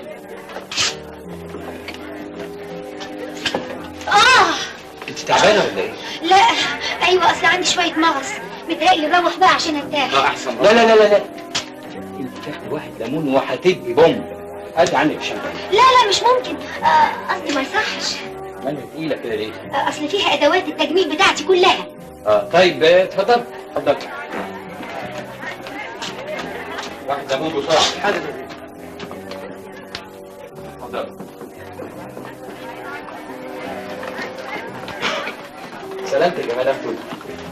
اه انت تعبانه ولا ايه؟ لا ايوه اصل عندي شويه مغص متهيألي نروح بقى عشان ارتاح احسن لا لا لا لا لا انت تاخد واحد ليمون وهتبقي بوم ادي عنك الشنطه لا لا مش ممكن آه، قصدي ما يصحش مالها تقيله كده ليه؟ آه، اصل فيها ادوات التجميل بتاعتي كلها اه طيب آه، اتفضل اتفضل واحد ليمون بسرعه حاضر اتفضل سلامتك يا مدام توت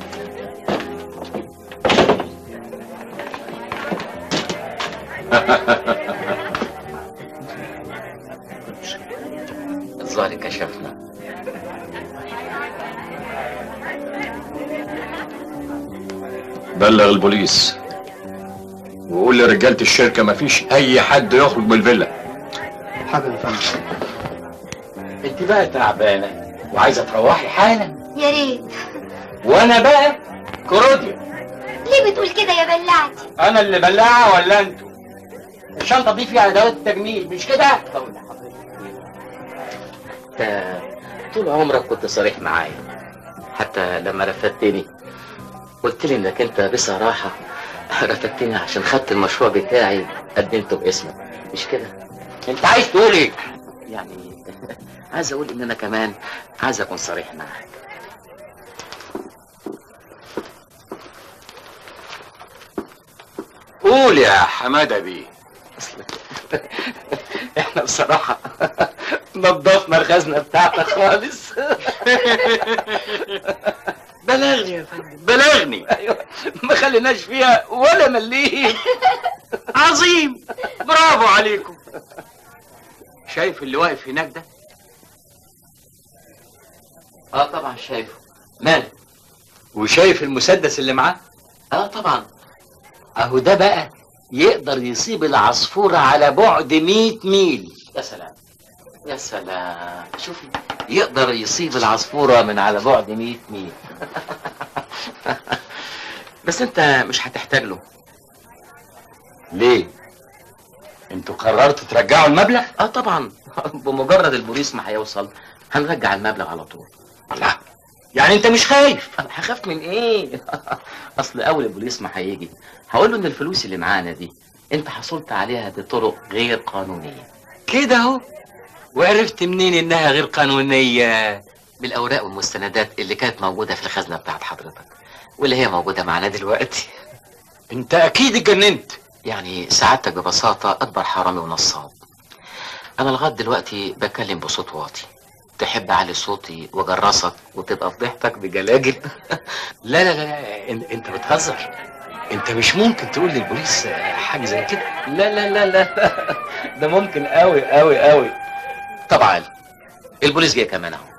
الظاهر كشفنا بلغ البوليس وقول لرجالة الشركة مفيش أي حد يخرج من الفيلا حاضر يا فندم انت بقى تعبانه وعايزه تروحي حالا يا ريت وانا بقى كروديا ليه بتقول كده يا بلعتي انا اللي بلاعه ولا انتوا الشنطه دي فيها ادوات التجميل مش كده انت طول عمرك كنت صريح معايا حتى لما رفدتني قلت لي انك انت بصراحة رفدتني عشان خدت المشروع بتاعي قدمته باسمك مش كده انت عايز تقول ايه يعني عايز اقول ان انا كمان عايز اكون صريح معاك قول يا حمادة بيه احنا بصراحة نظفنا الخزنة بتاعتك خالص بلغني يا فندم بلغني ايوه ما خليناش فيها ولا مليم عظيم برافو عليكم شايف اللي واقف هناك ده اه طبعا شايفه مال وشايف المسدس اللي معاه اه طبعا اهو ده بقى يقدر يصيب العصفورة على بعد 100 ميل يا سلام يا سلام شوفي يقدر يصيب العصفورة من على بعد 100 ميل بس انت مش هتحتاج له ليه؟ انتوا قررتوا ترجعوا المبلغ؟ اه طبعا بمجرد البوليس ما هيوصل هنرجع المبلغ على طول الله يعني انت مش خايف هخاف من ايه اصل اول البوليس ما هيجي هقول له ان الفلوس اللي معانا دي انت حصلت عليها بطرق غير قانونيه كده اهو وعرفت منين انها غير قانونية بالاوراق والمستندات اللي كانت موجوده في الخزنه بتاعت حضرتك واللي هي موجوده معانا دلوقتي انت اكيد اتجننت يعني سعادتك ببساطه اكبر حرامي ونصاب انا لغايه دلوقتي بتكلم بصوت واطي تحب اعلي صوتي واجرسك وتبقى فضيحتك بجلاجل لا لا لا إن- انت بتهزر انت مش ممكن تقول للبوليس حاجه زي كده لا لا لا لا ده ممكن قوي قوي قوي طبعا البوليس جاي كمان اهو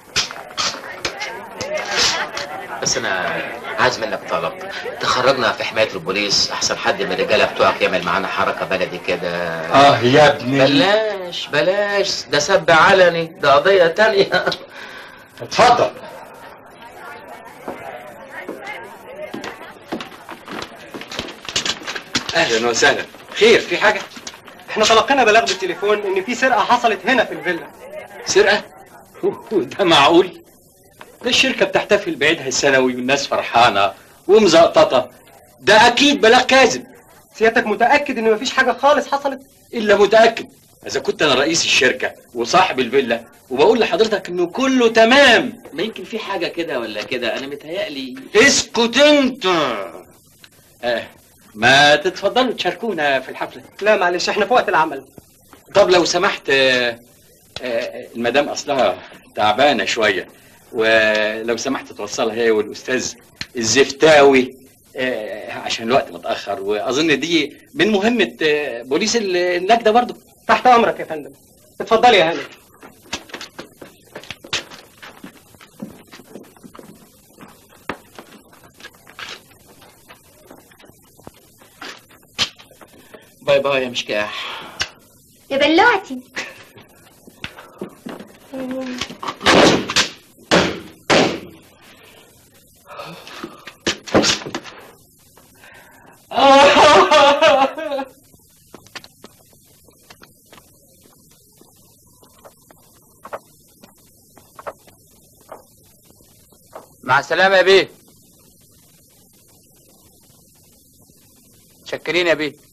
بس انا عايز منك طلب تخرجنا في حمايه البوليس احسن حد من الرجاله بتوعك يعمل معانا حركه بلدي كده اه يا ابني بلاش بلاش ده سب علني ده قضيه تانية اتفضل اهلا وسهلا خير في حاجه احنا تلقينا بلاغ بالتليفون ان في سرقه حصلت هنا في الفيلا سرقه أوه، ده معقول ده الشركه بتحتفل بعيدها السنوي والناس فرحانه ومزقططه ده اكيد بلاغ كاذب سيادتك متاكد ان مفيش حاجه خالص حصلت الا متاكد اذا كنت انا رئيس الشركه وصاحب الفيلا وبقول لحضرتك انه كله تمام ما يمكن في حاجه كده ولا كده انا متهيألي اسكت انت آه. ما تتفضلوا تشاركونا في الحفله لا معلش احنا في وقت العمل طب لو سمحت آه، آه، المدام اصلها تعبانه شويه ولو سمحت توصلها هي والاستاذ الزفتاوي آه، عشان الوقت متاخر واظن دي من مهمه آه، بوليس النجده برضو تحت امرك يا فندم اتفضلي يا هاني باي باي يا مشكاح يا بلوعتي مع السلامة يا بيه شكرين يا بيه